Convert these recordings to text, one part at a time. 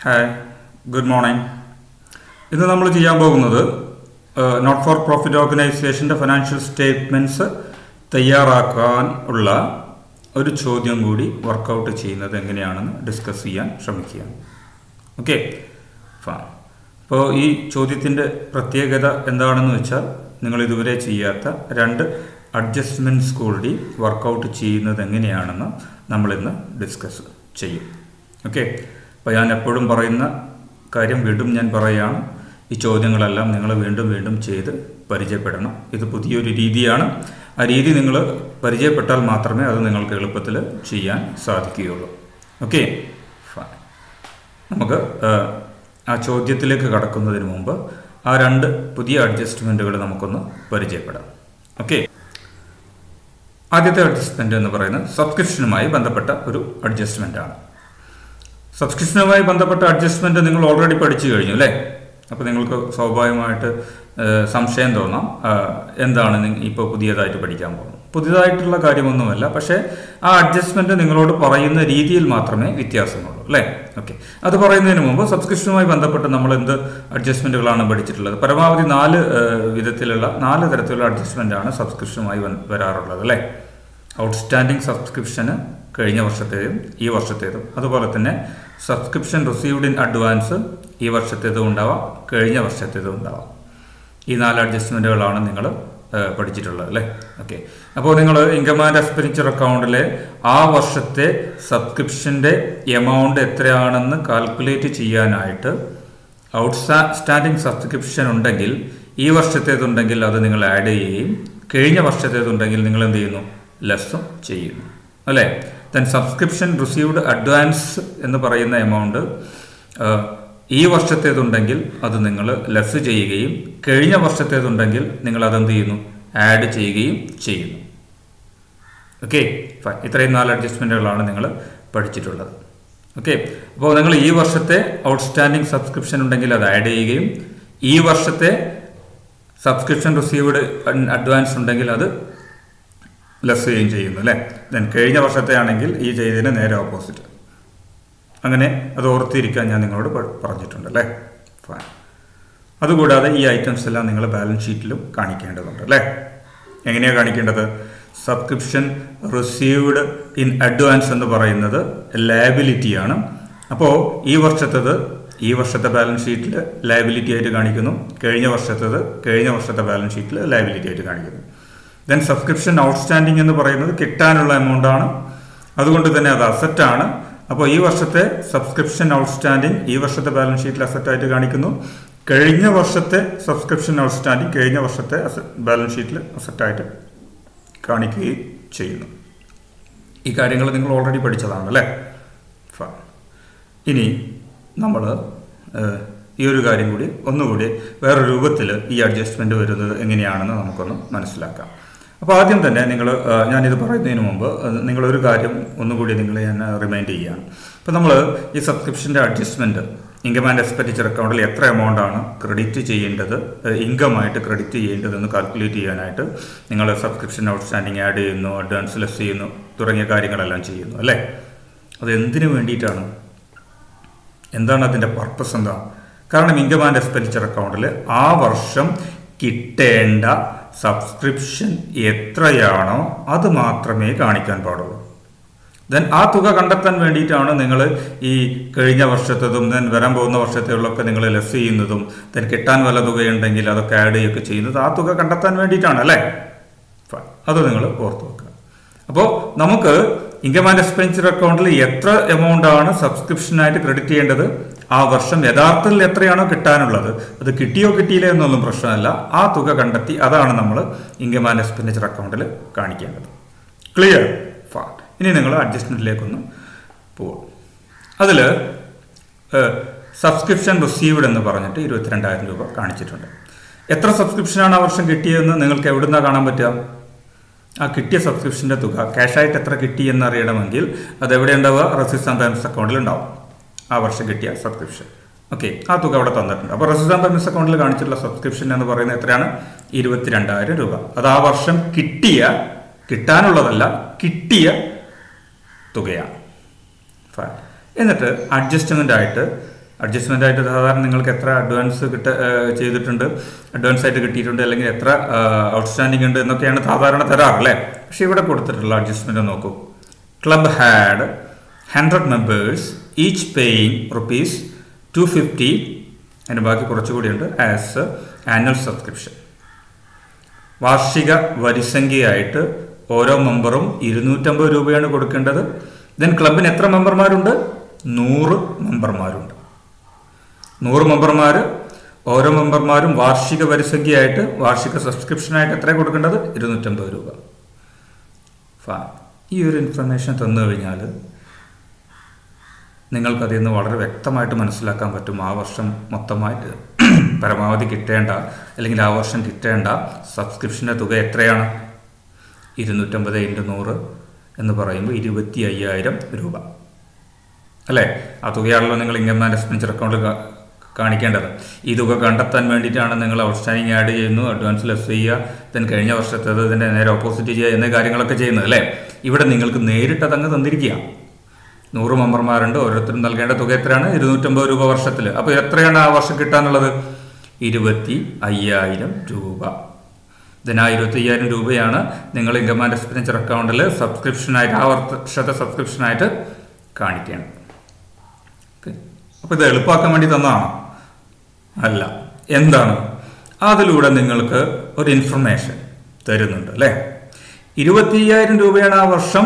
hi good morning ഇന്ന് നമ്മൾ ചെയ്യാൻ പോകുന്നത് നോട്ട് ഫോർ പ്രോഫിറ്റ് ഓർഗനൈസേഷൻ്റെ ഫിനാൻഷ്യൽ സ്റ്റേറ്റ്മെൻറ്റ്സ് തയ്യാറാക്കാൻ ഉള്ള ഒരു ചോദ്യം കൂടി വർക്കൗട്ട് ചെയ്യുന്നത് എങ്ങനെയാണെന്ന് ഡിസ്കസ് ചെയ്യാൻ ശ്രമിക്കുകയാണ് ഓക്കെ ഫാൻ അപ്പോൾ ഈ ചോദ്യത്തിൻ്റെ പ്രത്യേകത എന്താണെന്ന് വെച്ചാൽ നിങ്ങൾ ഇതുവരെ ചെയ്യാത്ത രണ്ട് അഡ്ജസ്റ്റ്മെൻറ്റ്സ് കൂടി വർക്കൗട്ട് ചെയ്യുന്നത് എങ്ങനെയാണെന്ന് നമ്മളിന്ന് ഡിസ്കസ് ചെയ്യും ഓക്കെ അപ്പോൾ ഞാൻ എപ്പോഴും പറയുന്ന കാര്യം വീണ്ടും ഞാൻ പറയുകയാണ് ഈ ചോദ്യങ്ങളെല്ലാം നിങ്ങൾ വീണ്ടും വീണ്ടും ചെയ്ത് പരിചയപ്പെടണം ഇത് പുതിയൊരു രീതിയാണ് ആ രീതി നിങ്ങൾ പരിചയപ്പെട്ടാൽ മാത്രമേ അത് നിങ്ങൾക്ക് എളുപ്പത്തിൽ ചെയ്യാൻ സാധിക്കുകയുള്ളൂ ഓക്കെ ഫൈൻ നമുക്ക് ആ ചോദ്യത്തിലേക്ക് കടക്കുന്നതിന് മുമ്പ് ആ രണ്ട് പുതിയ അഡ്ജസ്റ്റ്മെൻറ്റുകൾ നമുക്കൊന്ന് പരിചയപ്പെടാം ഓക്കെ ആദ്യത്തെ അഡ്ജസ്റ്റ്മെൻറ്റ് എന്ന് പറയുന്നത് സബ്സ്ക്രിപ്ഷനുമായി ബന്ധപ്പെട്ട ഒരു അഡ്ജസ്റ്റ്മെൻ്റ് ആണ് സബ്സ്ക്രിപ്ഷനുമായി ബന്ധപ്പെട്ട അഡ്ജസ്റ്റ്മെൻറ്റ് നിങ്ങൾ ഓൾറെഡി പഠിച്ചു കഴിഞ്ഞു അല്ലേ അപ്പോൾ നിങ്ങൾക്ക് സ്വാഭാവികമായിട്ട് സംശയം തോന്നാം എന്താണ് ഇപ്പോൾ പുതിയതായിട്ട് പഠിക്കാൻ പോകുന്നത് പുതിയതായിട്ടുള്ള കാര്യമൊന്നുമല്ല പക്ഷേ ആ അഡ്ജസ്റ്റ്മെൻറ്റ് നിങ്ങളോട് പറയുന്ന രീതിയിൽ മാത്രമേ വ്യത്യാസമുള്ളൂ അല്ലേ ഓക്കെ അത് പറയുന്നതിന് മുമ്പ് സബ്സ്ക്രിപ്ഷനുമായി ബന്ധപ്പെട്ട് നമ്മൾ എന്ത് അഡ്ജസ്റ്റ്മെൻറ്റുകളാണ് പഠിച്ചിട്ടുള്ളത് പരമാവധി നാല് വിധത്തിലുള്ള നാല് തരത്തിലുള്ള അഡ്ജസ്റ്റ്മെൻ്റ് ആണ് സബ്സ്ക്രിപ്ഷനുമായി വരാറുള്ളത് അല്ലേ ഔട്ട്സ്റ്റാൻഡിംഗ് സബ്സ്ക്രിപ്ഷന് കഴിഞ്ഞ വർഷത്തേതും ഈ വർഷത്തേതും അതുപോലെ തന്നെ സബ്സ്ക്രിപ്ഷൻ റിസീവ്ഡ് ഇൻ അഡ്വാൻസ് ഈ വർഷത്തേതും ഉണ്ടാവാം കഴിഞ്ഞ വർഷത്തേതും ഉണ്ടാവാം ഈ നാല് അഡ്ജസ്റ്റ്മെൻറ്റുകളാണ് നിങ്ങൾ പഠിച്ചിട്ടുള്ളത് അല്ലേ ഓക്കെ അപ്പോൾ നിങ്ങൾ ഇൻകം ആൻഡ് എക്സ്പെൻഡിച്ചർ അക്കൗണ്ടിലെ ആ വർഷത്തെ സബ്സ്ക്രിപ്ഷൻ്റെ എമൗണ്ട് എത്രയാണെന്ന് കാൽക്കുലേറ്റ് ചെയ്യാനായിട്ട് ഔട്ട്സ്റ്റാൻഡിംഗ് സബ്സ്ക്രിപ്ഷൻ ഉണ്ടെങ്കിൽ ഈ വർഷത്തേതുണ്ടെങ്കിൽ അത് നിങ്ങൾ ആഡ് ചെയ്യുകയും കഴിഞ്ഞ വർഷത്തേതുണ്ടെങ്കിൽ നിങ്ങൾ എന്ത് ചെയ്യുന്നു ലെസ്സും ചെയ്യുന്നു അല്ലേ ദെൻ സബ്സ്ക്രിപ്ഷൻ റിസീവ്ഡ് അഡ്വാൻസ് എന്ന് പറയുന്ന എമൗണ്ട് ഈ വർഷത്തേതുണ്ടെങ്കിൽ അത് നിങ്ങൾ ലെസ് ചെയ്യുകയും കഴിഞ്ഞ വർഷത്തേതുണ്ടെങ്കിൽ നിങ്ങൾ അതെന്ത് ചെയ്യുന്നു ആഡ് ചെയ്യുകയും ചെയ്യുന്നു ഓക്കെ ഇത്രയും നാല് അഡ്ജസ്റ്റ്മെൻറ്റുകളാണ് നിങ്ങൾ പഠിച്ചിട്ടുള്ളത് ഓക്കെ അപ്പോൾ നിങ്ങൾ ഈ വർഷത്തെ ഔട്ട്സ്റ്റാൻഡിംഗ് സബ്സ്ക്രിപ്ഷൻ ഉണ്ടെങ്കിൽ അത് ആഡ് ചെയ്യുകയും ഈ വർഷത്തെ സബ്സ്ക്രിപ്ഷൻ റിസീവ്ഡ് അഡ്വാൻസ് ഉണ്ടെങ്കിൽ അത് ലെസ് ചെയ്യുകയും ചെയ്യുന്നു അല്ലേ ദെൻ കഴിഞ്ഞ വർഷത്തെ ആണെങ്കിൽ ഈ ചെയ്തതിന് നേരെ ഓപ്പോസിറ്റ് അങ്ങനെ അത് ഓർത്തിരിക്കാൻ ഞാൻ നിങ്ങളോട് പറഞ്ഞിട്ടുണ്ട് അല്ലേ ഫൈൻ അതുകൂടാതെ ഈ ഐറ്റംസ് എല്ലാം നിങ്ങൾ ബാലൻസ് ഷീറ്റിലും കാണിക്കേണ്ടതുണ്ട് അല്ലേ എങ്ങനെയാണ് കാണിക്കേണ്ടത് സബ്സ്ക്രിപ്ഷൻ റിസീവ്ഡ് ഇൻ അഡ്വാൻസ് എന്ന് പറയുന്നത് ലയബിലിറ്റിയാണ് അപ്പോൾ ഈ വർഷത്തത് ഈ വർഷത്തെ ബാലൻസ് ഷീറ്റിൽ ലയബിലിറ്റി ആയിട്ട് കാണിക്കുന്നു കഴിഞ്ഞ വർഷത്തത് കഴിഞ്ഞ വർഷത്തെ ബാലൻസ് ഷീറ്റിൽ ലയബിലിറ്റി ആയിട്ട് കാണിക്കുന്നു ദെൻ സബ്സ്ക്രിപ്ഷൻ ഔട്ട്സ്റ്റാൻഡിംഗ് എന്ന് പറയുന്നത് കിട്ടാനുള്ള എമൗണ്ട് ആണ് അതുകൊണ്ട് തന്നെ അത് അസറ്റാണ് അപ്പോൾ ഈ വർഷത്തെ സബ്സ്ക്രിപ്ഷൻ ഔട്ട്സ്റ്റാൻഡിംഗ് ഈ വർഷത്തെ ബാലൻസ് ഷീറ്റിൽ അസറ്റായിട്ട് കാണിക്കുന്നു കഴിഞ്ഞ വർഷത്തെ സബ്സ്ക്രിപ്ഷൻ ഔട്ട്സ്റ്റാൻഡിംഗ് കഴിഞ്ഞ വർഷത്തെ ബാലൻസ് ഷീറ്റിൽ അസറ്റായിട്ട് കാണിക്കുകയും ചെയ്യുന്നു ഈ കാര്യങ്ങൾ നിങ്ങൾ ഓൾറെഡി പഠിച്ചതാണ് അല്ലേ ഇനി നമ്മൾ ഈ ഒരു കാര്യം കൂടി ഒന്നുകൂടി വേറെ രൂപത്തിൽ ഈ അഡ്ജസ്റ്റ്മെൻറ്റ് വരുന്നത് എങ്ങനെയാണെന്ന് നമുക്കൊന്ന് മനസ്സിലാക്കാം അപ്പോൾ ആദ്യം തന്നെ നിങ്ങൾ ഞാനിത് പറയുന്നതിന് മുമ്പ് നിങ്ങളൊരു കാര്യം ഒന്നുകൂടി നിങ്ങൾ ഞാൻ റിമൈൻഡ് ചെയ്യുകയാണ് അപ്പോൾ നമ്മൾ ഈ സബ്സ്ക്രിപ്ഷൻ്റെ അഡ്ജസ്റ്റ്മെൻറ്റ് ഇൻകം ആൻഡ് എക്സ്പെൻഡിച്ചർ അക്കൗണ്ടിൽ എത്ര എമൗണ്ട് ആണ് ക്രെഡിറ്റ് ചെയ്യേണ്ടത് ഇൻകമായിട്ട് ക്രെഡിറ്റ് ചെയ്യേണ്ടതെന്ന് കാൽക്കുലേറ്റ് ചെയ്യാനായിട്ട് നിങ്ങൾ സബ്സ്ക്രിപ്ഷൻ ഔട്ട്സ്റ്റാൻഡിങ് ആഡ് ചെയ്യുന്നു അഡ്വാൻസ് ലെസ് ചെയ്യുന്നു തുടങ്ങിയ കാര്യങ്ങളെല്ലാം ചെയ്യുന്നു അല്ലേ അത് എന്തിനു വേണ്ടിയിട്ടാണ് എന്താണ് അതിൻ്റെ പർപ്പസ് എന്താ കാരണം ഇൻകം ആൻഡ് എക്സ്പെൻഡിച്ചർ അക്കൗണ്ടിൽ ആ വർഷം കിട്ടേണ്ട സബ്സ്ക്രിപ്ഷൻ എത്രയാണോ അത് മാത്രമേ കാണിക്കാൻ പാടുള്ളൂ ദെൻ ആ തുക കണ്ടെത്താൻ വേണ്ടിയിട്ടാണ് നിങ്ങൾ ഈ കഴിഞ്ഞ വർഷത്തതും ദെൻ വരാൻ പോകുന്ന വർഷത്തേകളൊക്കെ നിങ്ങൾ ലെസ് ചെയ്യുന്നതും ദെൻ കിട്ടാൻ വല്ല തുകയുണ്ടെങ്കിൽ അതൊക്കെ ആഡ് ചെയ്യുകയൊക്കെ ചെയ്യുന്നത് ആ തുക കണ്ടെത്താൻ വേണ്ടിയിട്ടാണ് അല്ലേ അത് നിങ്ങൾ ഓർത്ത് വെക്കുക അപ്പോൾ നമുക്ക് ഇൻകം ആൻഡ് എക്സ്പെൻഡിച്ചർ അക്കൗണ്ടിൽ എത്ര എമൗണ്ട് ആണ് സബ്സ്ക്രിപ്ഷനായിട്ട് ക്രെഡിറ്റ് ചെയ്യേണ്ടത് ആ വർഷം യഥാർത്ഥത്തിൽ എത്രയാണോ കിട്ടാനുള്ളത് അത് കിട്ടിയോ കിട്ടിയില്ല എന്നൊന്നും പ്രശ്നമല്ല ആ തുക കണ്ടെത്തി അതാണ് നമ്മൾ ഇൻകം ആൻഡ് എക്സ്പെൻഡിച്ചർ അക്കൗണ്ടിൽ കാണിക്കേണ്ടത് ക്ലിയർ ഫാ ഇനി നിങ്ങൾ അഡ്ജസ്റ്റ്മെൻറ്റിലേക്കൊന്ന് പോകും അതിൽ സബ്സ്ക്രിപ്ഷൻ റിസീവ്ഡ് എന്ന് പറഞ്ഞിട്ട് ഇരുപത്തിരണ്ടായിരം രൂപ കാണിച്ചിട്ടുണ്ട് എത്ര സബ്സ്ക്രിപ്ഷനാണ് ആ വർഷം കിട്ടിയതെന്ന് നിങ്ങൾക്ക് എവിടുന്നാണ് കാണാൻ പറ്റുക ആ കിട്ടിയ സബ്സ്ക്രിപ്ഷൻ്റെ തുക ക്യാഷായിട്ട് എത്ര കിട്ടി എന്നറിയണമെങ്കിൽ അത് എവിടെ ഉണ്ടാവുക റെസിസ് ആൻഡ് പേയ്മെൻറ്റ്സ് അക്കൗണ്ടിൽ ഉണ്ടാവും ആ വർഷം കിട്ടിയ സബ്സ്ക്രിപ്ഷൻ ഓക്കെ ആ തുക അവിടെ തന്നിട്ടുണ്ട് അപ്പോൾ റെസിസ് ആൻഡ് പേയ്മെൻറ്റ്സ് അക്കൗണ്ടിൽ കാണിച്ചിട്ടുള്ള സബ്സ്ക്രിപ്ഷൻ എന്ന് പറയുന്നത് എത്രയാണ് ഇരുപത്തിരണ്ടായിരം രൂപ അത് ആ വർഷം കിട്ടിയ കിട്ടാനുള്ളതല്ല കിട്ടിയ തുകയാണ് ഫൈൻ എന്നിട്ട് അഡ്ജസ്റ്റ്മെൻ്റ് ആയിട്ട് അഡ്ജസ്റ്റ്മെൻ്റ് ആയിട്ട് സാധാരണ നിങ്ങൾക്ക് എത്ര അഡ്വാൻസ് കിട്ട ഏഹ് ചെയ്തിട്ടുണ്ട് അഡ്വാൻസ് ആയിട്ട് കിട്ടിയിട്ടുണ്ട് അല്ലെങ്കിൽ എത്ര ഔട്ട്സ്റ്റാൻഡിംഗ് ഉണ്ട് എന്നൊക്കെയാണ് സാധാരണ തരാറ് അല്ലേ പക്ഷേ ഇവിടെ കൊടുത്തിട്ടുള്ള അഡ്ജസ്റ്റ്മെൻറ്റ് നോക്കൂ club had hundred members each paying rupees two fifty അതിന് ബാക്കി കുറച്ചുകൂടിയുണ്ട് ആസ് ആനുവൽ സബ്സ്ക്രിപ്ഷൻ വാർഷിക വരിസംഖ്യയായിട്ട് ഓരോ മെമ്പറും ഇരുന്നൂറ്റമ്പത് രൂപയാണ് കൊടുക്കേണ്ടത് ദെൻ ക്ലബിന് എത്ര മെമ്പർമാരുണ്ട് നൂറ് മെമ്പർമാരുണ്ട് നൂറ് മെമ്പർമാർ ഓരോ മെമ്പർമാരും വാർഷിക വരിസംഖ്യയായിട്ട് വാർഷിക സബ്സ്ക്രിപ്ഷനായിട്ട് എത്ര കൊടുക്കേണ്ടത് ഇരുന്നൂറ്റമ്പത് രൂപ ഫാൻ ഈ ഒരു ഇൻഫർമേഷൻ തന്നു കഴിഞ്ഞാൽ നിങ്ങൾക്കതിൽ നിന്ന് വളരെ വ്യക്തമായിട്ട് മനസ്സിലാക്കാൻ പറ്റും ആ വർഷം മൊത്തമായിട്ട് പരമാവധി കിട്ടേണ്ട അല്ലെങ്കിൽ ആ വർഷം കിട്ടേണ്ട സബ്സ്ക്രിപ്ഷൻ്റെ തുക എത്രയാണ് ഇരുന്നൂറ്റമ്പത് ഇൻറ്റു നൂറ് എന്ന് പറയുമ്പോൾ ഇരുപത്തി അയ്യായിരം രൂപ അല്ലേ ആ തുകയാണല്ലോ നിങ്ങൾ ഇൻകം മാനേജ്മെൻറ്റ് അക്കൗണ്ടിൽ കാണിക്കേണ്ടത് ഈ തുക കണ്ടെത്താൻ വേണ്ടിയിട്ടാണ് നിങ്ങൾ ഔട്ട്സ്റ്റാൻഡിങ് ആഡ് ചെയ്യുന്നു അഡ്വാൻസ് ലെസ് ചെയ്യുക ദെൻ കഴിഞ്ഞ വർഷത്തേത് ഇതിൻ്റെ നേരെ ഓപ്പോസിറ്റ് ചെയ്യുക എന്ന കാര്യങ്ങളൊക്കെ ചെയ്യുന്നത് അല്ലേ ഇവിടെ നിങ്ങൾക്ക് നേരിട്ട് അതങ്ങ് തന്നിരിക്കുക നൂറ് മെമ്പർമാരുണ്ട് ഓരോരുത്തരും നൽകേണ്ട തുക എത്രയാണ് ഇരുന്നൂറ്റമ്പത് രൂപ വർഷത്തിൽ അപ്പോൾ എത്രയാണ് ആ വർഷം കിട്ടാനുള്ളത് ഇരുപത്തി അയ്യായിരം രൂപ ഇതിന് ആ ഇരുപത്തി അയ്യായിരം രൂപയാണ് നിങ്ങൾ ഇൻകം ആൻഡ് എക്സ്പെൻഡിച്ചർ അക്കൗണ്ടിൽ സബ്സ്ക്രിപ്ഷനായിട്ട് ആ വർഷത്തെ സബ്സ്ക്രിപ്ഷനായിട്ട് കാണിക്കുകയാണ് ഓക്കെ അപ്പോൾ ഇത് എളുപ്പമാക്കാൻ വേണ്ടി തന്നതാണോ അല്ല എന്താണ് അതിലൂടെ നിങ്ങൾക്ക് ഒരു ഇൻഫർമേഷൻ തരുന്നുണ്ട് അല്ലേ ഇരുപത്തി അയ്യായിരം രൂപയാണ് ആ വർഷം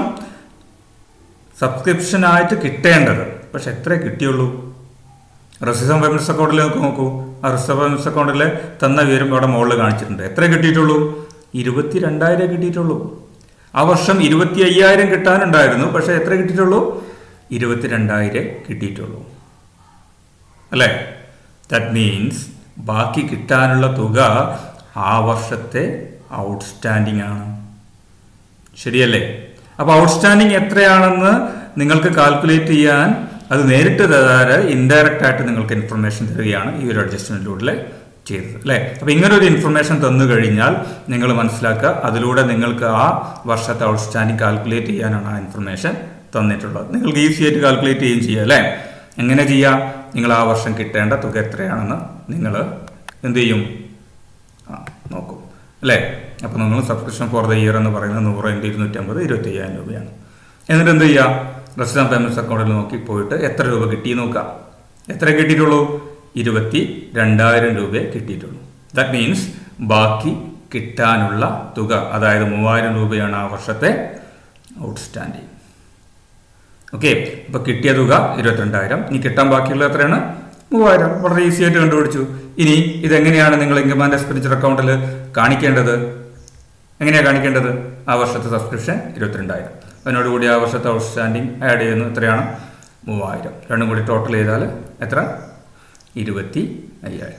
സബ്സ്ക്രിപ്ഷനായിട്ട് കിട്ടേണ്ടത് പക്ഷെ എത്ര കിട്ടിയുള്ളൂ റിസർവ് പേയ്മെന്റ്സ് അക്കൗണ്ടിൽ നോക്കി നോക്കൂ ആ റിസർവ് പേയ്മെന്റ്സ് അക്കൗണ്ടിൽ തന്ന വിവരം ഇവിടെ മുകളിൽ കാണിച്ചിട്ടുണ്ട് എത്ര കിട്ടിയിട്ടുള്ളൂ ഇരുപത്തി രണ്ടായിരം കിട്ടിയിട്ടുള്ളൂ ആ വർഷം ഇരുപത്തി അയ്യായിരം കിട്ടാനുണ്ടായിരുന്നു പക്ഷെ എത്ര കിട്ടിയിട്ടുള്ളൂ ഇരുപത്തി രണ്ടായിരം കിട്ടിയിട്ടുള്ളൂ അല്ലേ ദാറ്റ് മീൻസ് ബാക്കി കിട്ടാനുള്ള തുക ആ വർഷത്തെ ഔട്ട്സ്റ്റാൻഡിംഗ് ആണ് ശരിയല്ലേ അപ്പോൾ ഔട്ട്സ്റ്റാൻഡിംഗ് എത്രയാണെന്ന് നിങ്ങൾക്ക് കാൽക്കുലേറ്റ് ചെയ്യാൻ അത് നേരിട്ട് തരാറ് ഇൻഡയറക്റ്റ് ആയിട്ട് നിങ്ങൾക്ക് ഇൻഫർമേഷൻ തരികയാണ് ഈ ഒരു അഡ്ജസ്റ്റ്മെന്റിലൂടെ ചെയ്തത് അല്ലേ അപ്പോൾ ഇങ്ങനെ ഒരു ഇൻഫർമേഷൻ തന്നു കഴിഞ്ഞാൽ നിങ്ങൾ മനസ്സിലാക്കുക അതിലൂടെ നിങ്ങൾക്ക് ആ വർഷത്തെ ഔട്ട്സ്റ്റാൻഡിംഗ് കാൽക്കുലേറ്റ് ചെയ്യാനാണ് ആ ഇൻഫർമേഷൻ തന്നിട്ടുള്ളത് നിങ്ങൾക്ക് ഈസി ആയിട്ട് കാൽക്കുലേറ്റ് ചെയ്യുകയും ചെയ്യാം അല്ലേ എങ്ങനെ ചെയ്യാം നിങ്ങൾ ആ വർഷം കിട്ടേണ്ട തുക എത്രയാണെന്ന് നിങ്ങൾ എന്ത് ചെയ്യും ആ നോക്കും അല്ലേ അപ്പോൾ നിങ്ങൾ സബ്സ്ക്രിപ്ഷൻ ഫോർ ദ ഇയർ എന്ന് പറയുന്നത് നൂറ് ഇൻറ്റു ഇരുന്നൂറ്റമ്പത് ഇരുപത്തി അയ്യായിരം രൂപയാണ് എന്നിട്ട് എന്ത് ചെയ്യുക റെസിഡൻറ്റ് പേയ്മെൻറ്റ്സ് അക്കൗണ്ടിൽ നോക്കി പോയിട്ട് എത്ര രൂപ കിട്ടി നോക്കാം എത്ര കിട്ടിയിട്ടുള്ളൂ ഇരുപത്തി രണ്ടായിരം രൂപയെ കിട്ടിയിട്ടുള്ളൂ ദാറ്റ് മീൻസ് ബാക്കി കിട്ടാനുള്ള തുക അതായത് മൂവായിരം രൂപയാണ് ആ വർഷത്തെ ഔട്ട്സ്റ്റാൻഡിങ് ഓക്കെ അപ്പോൾ കിട്ടിയ തുക ഇരുപത്തിരണ്ടായിരം ഇനി കിട്ടാൻ ബാക്കിയുള്ള എത്രയാണ് മൂവായിരം വളരെ ഈസി ആയിട്ട് കണ്ടുപിടിച്ചു ഇനി ഇതെങ്ങനെയാണ് നിങ്ങൾ ഇൻകം ആൻഡ് എക്സ്പെൻഡിച്ചർ അക്കൗണ്ടിൽ കാണിക്കേണ്ടത് എങ്ങനെയാണ് കാണിക്കേണ്ടത് ആ വർഷത്തെ സബ്സ്ക്രിപ്ഷൻ ഇരുപത്തിരണ്ടായിരം അതിനോടുകൂടി ആ വർഷത്തെ ഔട്ട്സ്റ്റാൻഡിങ് ആഡ് ചെയ്യുന്നു എത്രയാണ് മൂവായിരം രണ്ടും കൂടി ടോട്ടൽ ചെയ്താൽ എത്ര ഇരുപത്തി അയ്യായിരം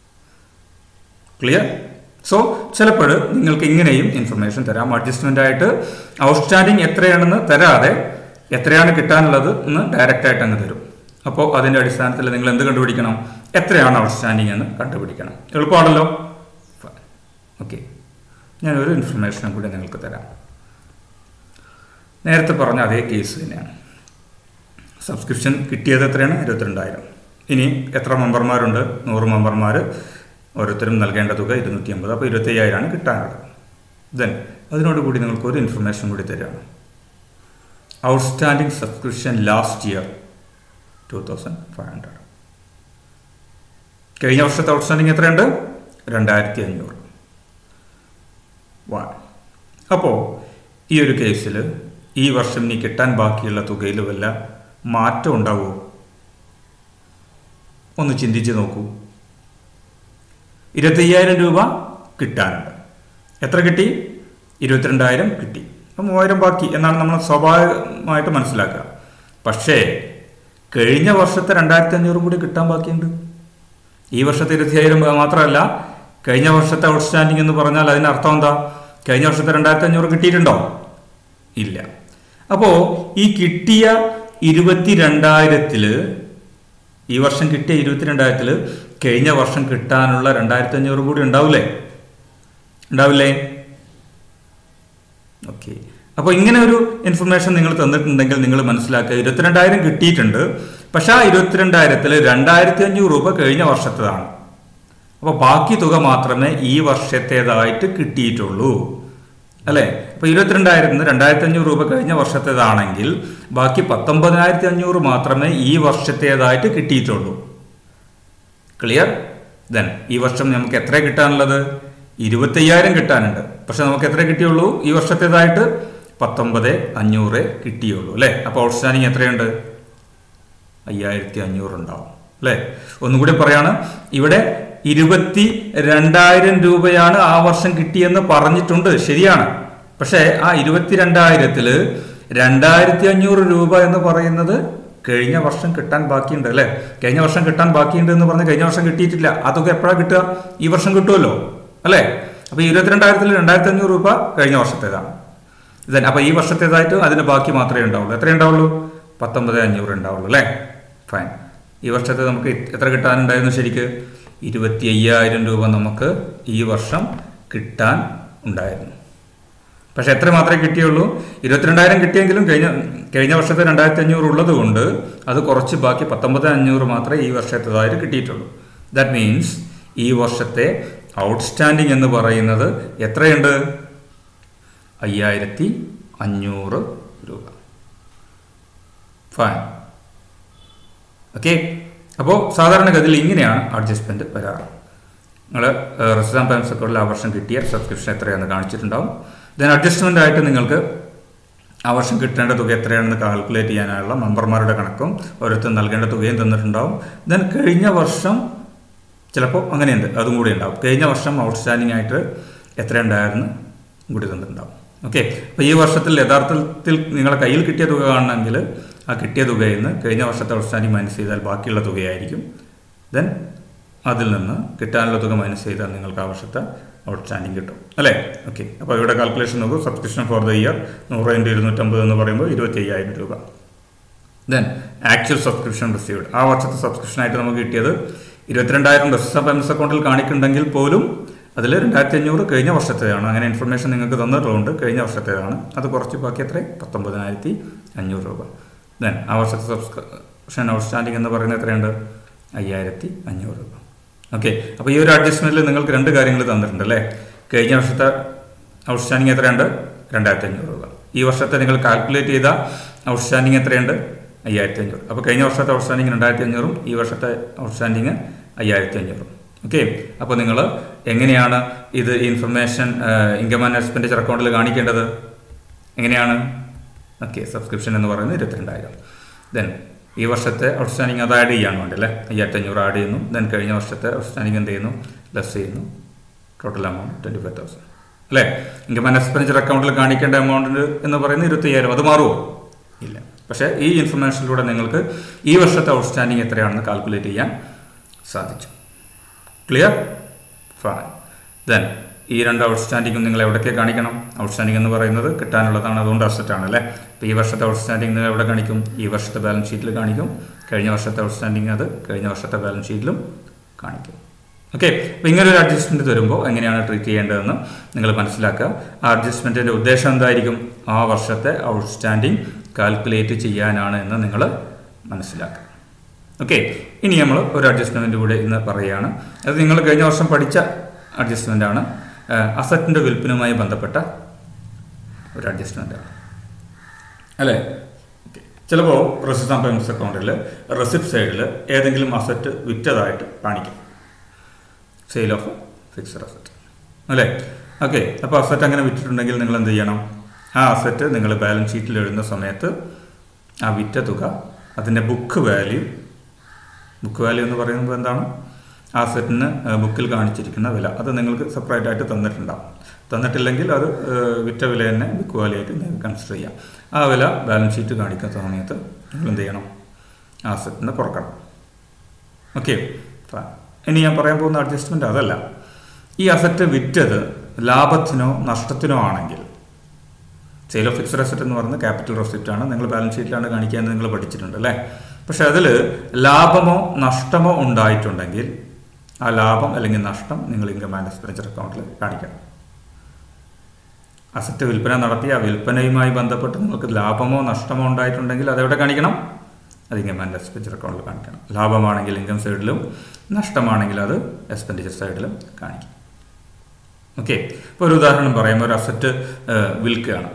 ക്ലിയർ സോ ചിലപ്പോൾ നിങ്ങൾക്ക് ഇങ്ങനെയും ഇൻഫർമേഷൻ തരാം അഡ്ജസ്റ്റ്മെൻ്റ് ആയിട്ട് ഔട്ട്സ്റ്റാൻഡിങ് എത്രയാണെന്ന് തരാതെ എത്രയാണ് കിട്ടാനുള്ളത് എന്ന് ഡയറക്റ്റ് ആയിട്ട് അങ്ങ് തരും അപ്പോൾ അതിൻ്റെ അടിസ്ഥാനത്തിൽ നിങ്ങൾ എന്ത് കണ്ടുപിടിക്കണം എത്രയാണ് ഔട്ട്സ്റ്റാൻഡിങ് എന്ന് കണ്ടുപിടിക്കണം എളുപ്പമാണല്ലോ ഓക്കെ ഞാനൊരു ഇൻഫർമേഷനും കൂടി നിങ്ങൾക്ക് തരാം നേരത്തെ പറഞ്ഞ അതേ കേസ് തന്നെയാണ് സബ്സ്ക്രിപ്ഷൻ കിട്ടിയത് എത്രയാണ് ഇരുപത്തിരണ്ടായിരം ഇനി എത്ര മെമ്പർമാരുണ്ട് നൂറ് മെമ്പർമാർ ഓരോരുത്തരും നൽകേണ്ട തുക ഇരുന്നൂറ്റി അമ്പത് അപ്പോൾ ഇരുപത്തി അയ്യായിരമാണ് കിട്ടാനുള്ളത് ദെൻ അതിനോടുകൂടി നിങ്ങൾക്ക് ഒരു ഇൻഫർമേഷൻ കൂടി തരികയാണ് outstanding subscription last year two thousand five hundred കഴിഞ്ഞ വർഷത്തെ ഔട്ട്സ്റ്റാൻഡിംഗ് എത്രയുണ്ട് രണ്ടായിരത്തി അഞ്ഞൂറ് വൺ അപ്പോൾ ഈ ഒരു കേസിൽ ഈ വർഷം ഇനി കിട്ടാൻ ബാക്കിയുള്ള തുകയിൽ വല്ല മാറ്റം ഉണ്ടാവുമോ ഒന്ന് ചിന്തിച്ച് നോക്കൂ ഇരുപത്തയ്യായിരം രൂപ കിട്ടാനുണ്ട് എത്ര കിട്ടി ഇരുപത്തിരണ്ടായിരം കിട്ടി അപ്പം മൂവായിരം ബാക്കി എന്നാണ് നമ്മൾ സ്വാഭാവികമായിട്ട് മനസ്സിലാക്കുക പക്ഷേ കഴിഞ്ഞ വർഷത്തെ രണ്ടായിരത്തി അഞ്ഞൂറ് കൂടി കിട്ടാൻ ബാക്കിയുണ്ട് ഈ വർഷത്തെ ഇരുപത്തിയായിരം മാത്രമല്ല കഴിഞ്ഞ വർഷത്തെ ഔട്ട്സ്റ്റാൻഡിംഗ് എന്ന് പറഞ്ഞാൽ അതിന് അർത്ഥം എന്താ കഴിഞ്ഞ വർഷത്തെ രണ്ടായിരത്തി അഞ്ഞൂറ് കിട്ടിയിട്ടുണ്ടോ ഇല്ല അപ്പോൾ ഈ കിട്ടിയ ഇരുപത്തിരണ്ടായിരത്തില് ഈ വർഷം കിട്ടിയ ഇരുപത്തിരണ്ടായിരത്തില് കഴിഞ്ഞ വർഷം കിട്ടാനുള്ള രണ്ടായിരത്തി അഞ്ഞൂറ് കൂടി ഉണ്ടാവില്ലേ ഉണ്ടാവില്ലേ ഓക്കെ അപ്പോൾ ഇങ്ങനെ ഒരു ഇൻഫർമേഷൻ നിങ്ങൾ തന്നിട്ടുണ്ടെങ്കിൽ നിങ്ങൾ മനസ്സിലാക്കുക ഇരുപത്തിരണ്ടായിരം കിട്ടിയിട്ടുണ്ട് പക്ഷെ ആ ഇരുപത്തിരണ്ടായിരത്തിൽ രണ്ടായിരത്തി അഞ്ഞൂറ് രൂപ കഴിഞ്ഞ വർഷത്തേതാണ് അപ്പോൾ ബാക്കി തുക മാത്രമേ ഈ വർഷത്തേതായിട്ട് കിട്ടിയിട്ടുള്ളൂ അല്ലേ അപ്പോൾ ഇരുപത്തിരണ്ടായിരത്തി നിന്ന് രണ്ടായിരത്തി അഞ്ഞൂറ് രൂപ കഴിഞ്ഞ വർഷത്തേതാണെങ്കിൽ ബാക്കി പത്തൊമ്പതിനായിരത്തി അഞ്ഞൂറ് മാത്രമേ ഈ വർഷത്തേതായിട്ട് കിട്ടിയിട്ടുള്ളൂ ക്ലിയർ ദെൻ ഈ വർഷം നമുക്ക് എത്ര കിട്ടാനുള്ളത് ഇരുപത്തയ്യായിരം കിട്ടാനുണ്ട് പക്ഷെ നമുക്ക് എത്ര കിട്ടിയുള്ളൂ ഈ വർഷത്തേതായിട്ട് പത്തൊമ്പത് അഞ്ഞൂറ് കിട്ടിയുള്ളൂ അല്ലേ അപ്പോൾ ഔട്ട്സ്റ്റാൻഡിങ് എത്രയുണ്ട് അയ്യായിരത്തി അഞ്ഞൂറ് ഉണ്ടാവും അല്ലേ ഒന്നുകൂടി പറയാണ് ഇവിടെ ഇരുപത്തി രണ്ടായിരം രൂപയാണ് ആ വർഷം കിട്ടിയെന്ന് പറഞ്ഞിട്ടുണ്ട് ശരിയാണ് പക്ഷേ ആ ഇരുപത്തിരണ്ടായിരത്തില് രണ്ടായിരത്തി അഞ്ഞൂറ് രൂപ എന്ന് പറയുന്നത് കഴിഞ്ഞ വർഷം കിട്ടാൻ ബാക്കിയുണ്ട് അല്ലേ കഴിഞ്ഞ വർഷം കിട്ടാൻ ബാക്കിയുണ്ട് എന്ന് പറഞ്ഞ് കഴിഞ്ഞ വർഷം കിട്ടിയിട്ടില്ല ആ തുക എപ്പോഴാണ് കിട്ടുക ഈ വർഷം കിട്ടുമല്ലോ അല്ലേ അപ്പൊ ഇരുപത്തിരണ്ടായിരത്തിൽ രണ്ടായിരത്തി അഞ്ഞൂറ് രൂപ കഴിഞ്ഞ വർഷത്തേതാണ് ഇതന്നെ അപ്പൊ ഈ വർഷത്തേതായിട്ട് അതിന് ബാക്കി മാത്രമേ ഉണ്ടാവുള്ളൂ എത്ര ഉണ്ടാവുള്ളൂ പത്തൊമ്പത് അഞ്ഞൂറ് ഉണ്ടാവുള്ളൂ അല്ലേ ഫൈൻ ഈ വർഷത്തെ നമുക്ക് എത്ര കിട്ടാനുണ്ടായിരുന്നു ശരിക്ക് ഇരുപത്തി അയ്യായിരം രൂപ നമുക്ക് ഈ വർഷം കിട്ടാൻ ഉണ്ടായിരുന്നു പക്ഷെ എത്ര മാത്രമേ കിട്ടിയുള്ളൂ ഇരുപത്തിരണ്ടായിരം കിട്ടിയെങ്കിലും കഴിഞ്ഞ കഴിഞ്ഞ വർഷത്തെ രണ്ടായിരത്തി അഞ്ഞൂറ് ഉള്ളത് കൊണ്ട് അത് കുറച്ച് ബാക്കി പത്തൊമ്പത് അഞ്ഞൂറ് മാത്രമേ ഈ വർഷത്തേതായിട്ട് കിട്ടിയിട്ടുള്ളൂ ദാറ്റ് മീൻസ് ഈ വർഷത്തെ ഔട്ട്സ്റ്റാൻഡിങ് എന്ന് പറയുന്നത് എത്രയുണ്ട് അയ്യായിരത്തി അഞ്ഞൂറ് രൂപ ഫൈൻ ഓക്കെ അപ്പോൾ സാധാരണഗതിയിൽ ഇങ്ങനെയാണ് അഡ്ജസ്റ്റ്മെൻറ്റ് വരാറ് നിങ്ങൾ റെസിഡാം പാൻസ് അക്കൗണ്ടിൽ ആ വർഷം കിട്ടിയ സബ്സ്ക്രിപ്ഷൻ എത്രയാണെന്ന് കാണിച്ചിട്ടുണ്ടാവും ദെൻ അഡ്ജസ്റ്റ്മെൻ്റ് ആയിട്ട് നിങ്ങൾക്ക് ആ വർഷം കിട്ടേണ്ട തുക എത്രയാണെന്ന് കാൽക്കുലേറ്റ് ചെയ്യാനുള്ള മെമ്പർമാരുടെ കണക്കും ഓരോരുത്തർ നൽകേണ്ട തുകയും തന്നിട്ടുണ്ടാവും ദെൻ കഴിഞ്ഞ വർഷം ചിലപ്പോൾ അങ്ങനെയുണ്ട് അതും കൂടി ഉണ്ടാവും കഴിഞ്ഞ വർഷം ഔട്ട്സ്റ്റാൻഡിംഗ് ആയിട്ട് എത്രയുണ്ടായിരുന്നു കൂടി തന്നിട്ടുണ്ടാവും ഓക്കെ അപ്പോൾ ഈ വർഷത്തിൽ യഥാർത്ഥത്തിൽ നിങ്ങളുടെ കയ്യിൽ കിട്ടിയ തുക കാണണമെങ്കിൽ ആ കിട്ടിയ തുകയിൽ നിന്ന് കഴിഞ്ഞ വർഷത്തെ ഔട്ട്സ്റ്റാൻഡിംഗ് മൈനസ് ചെയ്താൽ ബാക്കിയുള്ള തുകയായിരിക്കും ദെൻ അതിൽ നിന്ന് കിട്ടാനുള്ള തുക മൈനസ് ചെയ്താൽ നിങ്ങൾക്ക് ആ വർഷത്തെ ഔട്ട്സ്റ്റാൻഡിംഗ് കിട്ടും അല്ലേ ഓക്കെ അപ്പോൾ ഇവിടെ കാൽക്കുലേഷൻ നോക്കൂ സബ്സ്ക്രിപ്ഷൻ ഫോർ ദ ഇയർ നൂറ് ഇൻറ്റു ഇരുന്നൂറ്റമ്പത് എന്ന് പറയുമ്പോൾ ഇരുപത്തി അയ്യായിരം രൂപ ദെൻ ആക്ച്വൽ സബ്സ്ക്രിപ്ഷൻ റിസീവ്ഡ് ആ വർഷത്തെ സബ്സ്ക്രിപ്ഷനായിട്ട് നമുക്ക് കിട്ടിയത് ഇരുപത്തിരണ്ടായിരം റെസിസ്റ്റർ പേയ്മെൻറ്റ്സ് അക്കൗണ്ടിൽ കാണിക്കുന്നുണ്ടെങ്കിൽ പോലും അതിൽ രണ്ടായിരത്തി അഞ്ഞൂറ് കഴിഞ്ഞ വർഷത്തേതാണ് അങ്ങനെ ഇൻഫർമേഷൻ നിങ്ങൾക്ക് തന്നിട്ടുള്ളതുകൊണ്ട് കഴിഞ്ഞ വർഷത്തേതാണ് അത് കുറച്ച് ബാക്കി എത്ര പത്തൊമ്പതിനായിരത്തി അഞ്ഞൂറ് രൂപ ദെൻ ആ വർഷത്തെ സബ്സ്ക്രിപ്ഷൻ ഔട്ട്സ്റ്റാൻഡിംഗ് എന്ന് പറയുന്നത് എത്രയുണ്ട് അയ്യായിരത്തി അഞ്ഞൂറ് രൂപ ഓക്കെ അപ്പോൾ ഈ ഒരു അഡ്ജസ്റ്റ്മെൻറ്റിൽ നിങ്ങൾക്ക് രണ്ട് കാര്യങ്ങൾ തന്നിട്ടുണ്ട് അല്ലേ കഴിഞ്ഞ വർഷത്തെ ഔട്ട്സ്റ്റാൻഡിംഗ് എത്രയുണ്ട് രണ്ടായിരത്തി അഞ്ഞൂറ് രൂപ ഈ വർഷത്തെ നിങ്ങൾ കാൽക്കുലേറ്റ് ചെയ്ത ഔട്ട്സ്റ്റാൻഡിംഗ് എത്രയുണ്ട് അയ്യായിരത്തി അഞ്ഞൂറ് അപ്പോൾ കഴിഞ്ഞ വർഷത്തെ ഔട്ട്സ്റ്റാൻഡിംഗ് രണ്ടായിരത്തി അഞ്ഞൂറും ഈ വർഷത്തെ ഔട്ട്സ്റ്റാൻഡിംഗ് അയ്യായിരത്തി അഞ്ഞൂറും ഓക്കെ അപ്പോൾ നിങ്ങൾ എങ്ങനെയാണ് ഇത് ഇൻഫർമേഷൻ ഇൻകം ആൻഡ് എക്സ്പെൻഡിച്ചർ അക്കൗണ്ടിൽ കാണിക്കേണ്ടത് എങ്ങനെയാണ് ഓക്കെ സബ്സ്ക്രിപ്ഷൻ എന്ന് പറയുന്നത് ഇരുപത്തിരണ്ടായിരം ദെൻ ഈ വർഷത്തെ ഔട്ട്സ്റ്റാൻഡിംഗ് അത് ആഡ് ചെയ്യാൻ വേണ്ടി അല്ലേ അയ്യായിരത്തി അഞ്ഞൂറ് ആഡ് ചെയ്യുന്നു ദെൻ കഴിഞ്ഞ വർഷത്തെ ഔട്ട്സ്റ്റാൻഡിംഗ് എന്ത് ചെയ്യുന്നു ലെസ് ചെയ്യുന്നു total amount twenty five thousand അല്ലേ ഇൻകം ആൻഡ് എക്സ്പെൻഡിച്ചർ അക്കൗണ്ടിൽ കാണിക്കേണ്ട എമൗണ്ട് എന്ന് പറയുന്നത് ഇരുപത്തി അയ്യായിരം അത് മാറുമോ ഇല്ല പക്ഷേ ഈ ഇൻഫർമേഷനിലൂടെ നിങ്ങൾക്ക് ഈ വർഷത്തെ ഔട്ട്സ്റ്റാൻഡിംഗ് എത്രയാണെന്ന് കാൽക്കുലേറ്റ് ചെയ്യാൻ സാധിച്ചു ക്ലിയർ ഫൈൻ ദെൻ ഈ രണ്ട് ഔട്ട്സ്റ്റാൻഡിങ്ങും നിങ്ങൾ എവിടേക്ക് കാണിക്കണം ഔട്ട്സ്റ്റാൻഡിംഗ് എന്ന് പറയുന്നത് കിട്ടാനുള്ളതാണ് അതുകൊണ്ട് അസറ്റ് ആണ് അല്ലേ അപ്പോൾ ഈ വർഷത്തെ ഔട്ട്സ്റ്റാൻഡിംഗ് നിങ്ങൾ എവിടെ കാണിക്കും ഈ വർഷത്തെ ബാലൻസ് ഷീറ്റിൽ കാണിക്കും കഴിഞ്ഞ വർഷത്തെ ഔട്ട്സ്റ്റാൻഡിംഗ് അത് കഴിഞ്ഞ വർഷത്തെ ബാലൻസ് ഷീറ്റിലും കാണിക്കും ഓക്കെ അപ്പോൾ ഇങ്ങനെ ഒരു അഡ്ജസ്റ്റ്മെൻറ്റ് വരുമ്പോൾ എങ്ങനെയാണ് ട്രീറ്റ് ചെയ്യേണ്ടതെന്ന് നിങ്ങൾ മനസ്സിലാക്കുക ആ അഡ്ജസ്റ്റ്മെൻറ്റിൻ്റെ ഉദ്ദേശം എന്തായിരിക്കും ആ വർഷത്തെ ഔട്ട്സ്റ്റാൻഡിംഗ് കാൽക്കുലേറ്റ് ചെയ്യാനാണ് എന്ന് നിങ്ങൾ മനസ്സിലാക്കുക ഓക്കെ ഇനി നമ്മൾ ഒരു അഡ്ജസ്റ്റ്മെൻറ്റ് കൂടെ ഇന്ന് പറയുകയാണ് അത് നിങ്ങൾ കഴിഞ്ഞ വർഷം പഠിച്ച അഡ്ജസ്റ്റ്മെൻ്റ് ആണ് അസറ്റിൻ്റെ വിൽപ്പനുമായി ബന്ധപ്പെട്ട ഒരു അഡ്ജസ്റ്റ്മെൻ്റ് അല്ലേ ഓക്കെ ചിലപ്പോൾ റെസിസ്റ്റ് ആൻഡ് പേയ്മെൻറ്റ്സ് അക്കൗണ്ടിൽ റെസിപ്റ്റ് സൈഡിൽ ഏതെങ്കിലും അസറ്റ് വിറ്റതായിട്ട് കാണിക്കും സെയിൽ ഓഫ് ഫിക്സഡ് അസറ്റ് അല്ലേ ഓക്കെ അപ്പോൾ അസറ്റ് അങ്ങനെ വിറ്റിട്ടുണ്ടെങ്കിൽ നിങ്ങൾ എന്ത് ചെയ്യണം ആ അസറ്റ് നിങ്ങൾ ബാലൻസ് ഷീറ്റിൽ എഴുതുന്ന സമയത്ത് ആ വിറ്റ തുക അതിൻ്റെ ബുക്ക് വാല്യൂ ബുക്ക് വാല്യൂ എന്ന് പറയുമ്പോൾ എന്താണ് ആ സെറ്റിന് ബുക്കിൽ കാണിച്ചിരിക്കുന്ന വില അത് നിങ്ങൾക്ക് സെപ്പറേറ്റ് ആയിട്ട് തന്നിട്ടുണ്ടാവും തന്നിട്ടില്ലെങ്കിൽ അത് വിറ്റ വില തന്നെ ബുക്ക് വാല്യൂ ആയിട്ട് നിങ്ങൾക്ക് കൺസിഡർ ചെയ്യാം ആ വില ബാലൻസ് ഷീറ്റ് കാണിക്കുന്ന സമയത്ത് നിങ്ങൾ എന്ത് ചെയ്യണം ആ സെറ്റിന് കുറക്കണം ഓക്കെ ഇനി ഞാൻ പറയാൻ പോകുന്ന അഡ്ജസ്റ്റ്മെൻ്റ് അതല്ല ഈ അസറ്റ് വിറ്റത് ലാഭത്തിനോ നഷ്ടത്തിനോ ആണെങ്കിൽ സെയിൽ ഓഫ് ഫിക്സഡ് അസറ്റ് എന്ന് പറയുന്നത് ക്യാപിറ്റൽ റെസിപ്റ്റ് ആണ് നിങ്ങൾ ബാലൻസ് ഷീറ്റിലാണ് കാണിക്കുക എന്ന് നിങ്ങൾ പഠിച്ചിട്ടുണ്ട് അല്ലേ പക്ഷെ അതിൽ ലാഭമോ നഷ്ടമോ ഉണ്ടായിട്ടുണ്ടെങ്കിൽ ആ ലാഭം അല്ലെങ്കിൽ നഷ്ടം നിങ്ങൾ ഇൻകം ആൻഡ് എക്സ്പെൻഡിച്ചർ അക്കൗണ്ടിൽ കാണിക്കണം അസറ്റ് വിൽപ്പന നടത്തി ആ വിൽപ്പനയുമായി ബന്ധപ്പെട്ട് നിങ്ങൾക്ക് ലാഭമോ നഷ്ടമോ ഉണ്ടായിട്ടുണ്ടെങ്കിൽ അതെവിടെ കാണിക്കണം അത് ഇൻകം ആൻഡ് എക്സ്പെൻഡിച്ചർ അക്കൗണ്ടിൽ കാണിക്കണം ലാഭമാണെങ്കിൽ ഇൻകം സൈഡിലും നഷ്ടമാണെങ്കിൽ അത് എക്സ്പെൻഡിച്ചർ സൈഡിലും കാണിക്കും ഓക്കെ ഇപ്പോൾ ഒരു ഉദാഹരണം പറയുമ്പോൾ ഒരു അസറ്റ് വിൽക്കുകയാണ്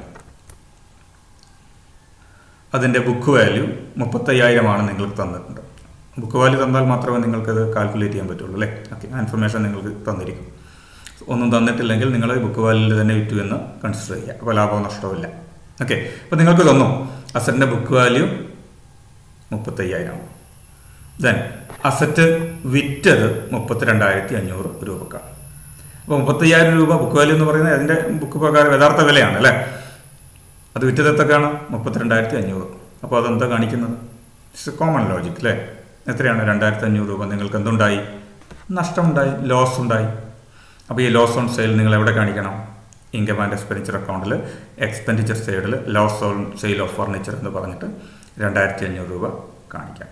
അതിൻ്റെ ബുക്ക് വാല്യൂ മുപ്പത്തയ്യായിരമാണ് നിങ്ങൾക്ക് തന്നിട്ടുണ്ട് ബുക്ക് വാല്യൂ തന്നാൽ മാത്രമേ നിങ്ങൾക്കത് കാൽക്കുലേറ്റ് ചെയ്യാൻ പറ്റുള്ളൂ അല്ലേ ഓക്കെ ആ ഇൻഫർമേഷൻ നിങ്ങൾക്ക് തന്നിരിക്കും ഒന്നും തന്നിട്ടില്ലെങ്കിൽ നിങ്ങൾ ബുക്ക് വാല്യൂവിൽ തന്നെ വിറ്റു എന്ന് കൺസിഡർ ചെയ്യുക അപ്പോൾ ലാഭവും നഷ്ടവുമില്ല ഓക്കെ അപ്പോൾ നിങ്ങൾക്ക് തന്നു അസറ്റിൻ്റെ ബുക്ക് വാല്യൂ മുപ്പത്തയ്യായിരം ദെൻ അസറ്റ് വിറ്റത് മുപ്പത്തിരണ്ടായിരത്തി അഞ്ഞൂറ് രൂപക്കാണ് അപ്പോൾ മുപ്പത്തയ്യായിരം രൂപ ബുക്ക് വാല്യൂ എന്ന് പറയുന്നത് അതിൻ്റെ ബുക്ക് പ്രകാരം യഥാർത്ഥ വിലയാണ് അല്ലേ അത് വിറ്റത് എത്രക്കാണ് മുപ്പത്തിരണ്ടായിരത്തി അഞ്ഞൂറ് അപ്പോൾ അതെന്താ കാണിക്കുന്നത് ഇറ്റ്സ് കോമൺ ലോജിക് അല്ലേ എത്രയാണ് രണ്ടായിരത്തി അഞ്ഞൂറ് രൂപ നിങ്ങൾക്ക് എന്തുണ്ടായി നഷ്ടമുണ്ടായി ലോസ് ഉണ്ടായി അപ്പോൾ ഈ ലോസ് ഓൺ സെയിൽ നിങ്ങൾ എവിടെ കാണിക്കണം ഇൻകം ആൻഡ് എക്സ്പെൻഡിച്ചർ അക്കൗണ്ടിൽ എക്സ്പെൻഡിച്ചർ സൈഡിൽ loss on sale of furniture എന്ന് പറഞ്ഞിട്ട് രണ്ടായിരത്തി അഞ്ഞൂറ് രൂപ കാണിക്കാം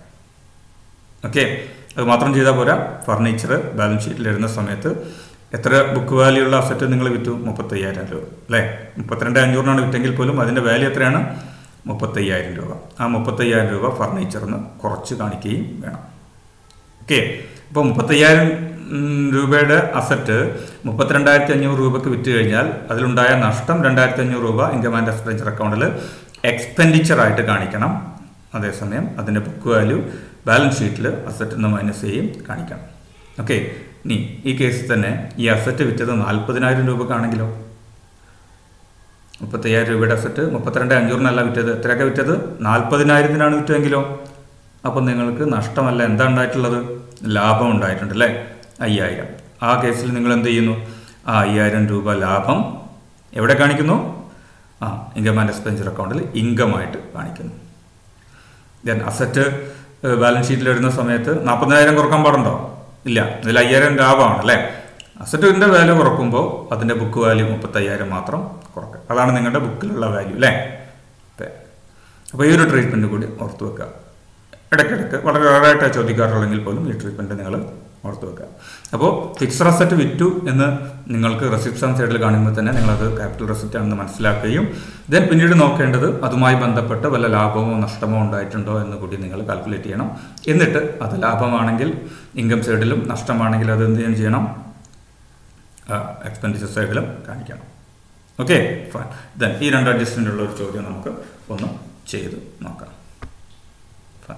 ഓക്കെ അത് മാത്രം ചെയ്താൽ പോരാ ഫർണിച്ചർ ബാലൻസ് ഷീറ്റിൽ ഇടുന്ന സമയത്ത് എത്ര ബുക്ക് വാല്യൂ ഉള്ള അസറ്റ് നിങ്ങൾ വിറ്റു മുപ്പത്തയ്യായിരം രൂപ അല്ലേ മുപ്പത്തിരണ്ട് അഞ്ഞൂറിനാണ് വിറ്റെങ്കിൽ പോലും അതിൻ്റെ വാല്യൂ എത്രയാണ് മുപ്പത്തയ്യായിരം രൂപ ആ മുപ്പത്തയ്യായിരം രൂപ ഫർണിച്ചറിന് കുറച്ച് കാണിക്കുകയും വേണം ഓക്കെ അപ്പോൾ മുപ്പത്തയ്യായിരം രൂപയുടെ അസറ്റ് മുപ്പത്തിരണ്ടായിരത്തി അഞ്ഞൂറ് രൂപയ്ക്ക് വിറ്റ് കഴിഞ്ഞാൽ അതിലുണ്ടായ നഷ്ടം രണ്ടായിരത്തി അഞ്ഞൂറ് രൂപ ഇൻകം ആൻഡ് എക്സ്പെൻഡിച്ചർ അക്കൗണ്ടിൽ എക്സ്പെൻഡിച്ചർ ആയിട്ട് കാണിക്കണം അതേസമയം അതിൻ്റെ ബുക്ക് വാല്യൂ ബാലൻസ് ഷീറ്റിൽ അസറ്റ് നിന്ന് മൈനസ് ചെയ്യും കാണിക്കണം ഓക്കെ ഇനി ഈ കേസിൽ തന്നെ ഈ അസറ്റ് വിറ്റത് നാൽപ്പതിനായിരം രൂപക്കാണെങ്കിലോ മുപ്പത്തയ്യായിരം രൂപയുടെ അസറ്റ് മുപ്പത്തിരണ്ട് അഞ്ഞൂറിനല്ല വിറ്റത് എത്രയൊക്കെ വിറ്റത് നാൽപ്പതിനായിരത്തിനാണ് വിറ്റതെങ്കിലോ അപ്പം നിങ്ങൾക്ക് നഷ്ടമല്ല എന്താ ഉണ്ടായിട്ടുള്ളത് ലാഭം ഉണ്ടായിട്ടുണ്ട് അല്ലേ അയ്യായിരം ആ കേസിൽ നിങ്ങൾ എന്ത് ചെയ്യുന്നു ആ അയ്യായിരം രൂപ ലാഭം എവിടെ കാണിക്കുന്നു ആ ഇൻകം ആൻഡ് എക്സ്പെൻസർ അക്കൗണ്ടിൽ ഇൻകമായിട്ട് കാണിക്കുന്നു ദെൻ അസറ്റ് ബാലൻസ് ഷീറ്റിൽ ഇടുന്ന സമയത്ത് നാൽപ്പതിനായിരം കുറക്കാൻ പാടുണ്ടോ ഇല്ല ഇതിൽ അയ്യായിരം ലാഭമാണ് അല്ലേ അസറ്റിൻ്റെ വാല്യൂ കുറക്കുമ്പോൾ അതിൻ്റെ ബുക്ക് വാല്യൂ മുപ്പത്തയ്യായിരം മാത്രം കുറക്കുക അതാണ് നിങ്ങളുടെ ബുക്കിലുള്ള വാല്യൂ അല്ലേ അപ്പോൾ ഈ ഒരു ട്രീറ്റ്മെൻറ്റ് കൂടി ഓർത്ത് വെക്കുക ഇടയ്ക്കിടയ്ക്ക് വളരെ റയറായിട്ട് ചോദിക്കാറുള്ളെങ്കിൽ പോലും ഈ ട്രീറ്റ്മെൻറ്റ് നിങ്ങൾ ഓർത്ത് വെക്കുക അപ്പോൾ ഫിക്സഡ് അസറ്റ് വിറ്റു എന്ന് നിങ്ങൾക്ക് റെസിപ്റ്റ് ആൻഡ് സൈഡിൽ കാണുമ്പോൾ തന്നെ നിങ്ങളത് ക്യാപിറ്റൽ റെസിപ്റ്റ് ആണെന്ന് മനസ്സിലാക്കുകയും ദെൻ പിന്നീട് നോക്കേണ്ടത് അതുമായി ബന്ധപ്പെട്ട് വല്ല ലാഭമോ നഷ്ടമോ ഉണ്ടായിട്ടുണ്ടോ എന്ന് കൂടി നിങ്ങൾ കാൽക്കുലേറ്റ് ചെയ്യണം എന്നിട്ട് അത് ലാഭമാണെങ്കിൽ ഇൻകം സൈഡിലും നഷ്ടമാണെങ്കിൽ അത് എന്ത് ചെയ്യണം എക്സ്പെൻഡിച്ചർ സൈഡിലും കാണിക്കണം ഓക്കെ ഫൈൻ ദെൻ ഈ രണ്ട് അഡ്ജസ്റ്റ്മെൻ്റ് ഉള്ള ഒരു ചോദ്യം നമുക്ക് ഒന്ന് ചെയ്ത് നോക്കാം ഫൈൻ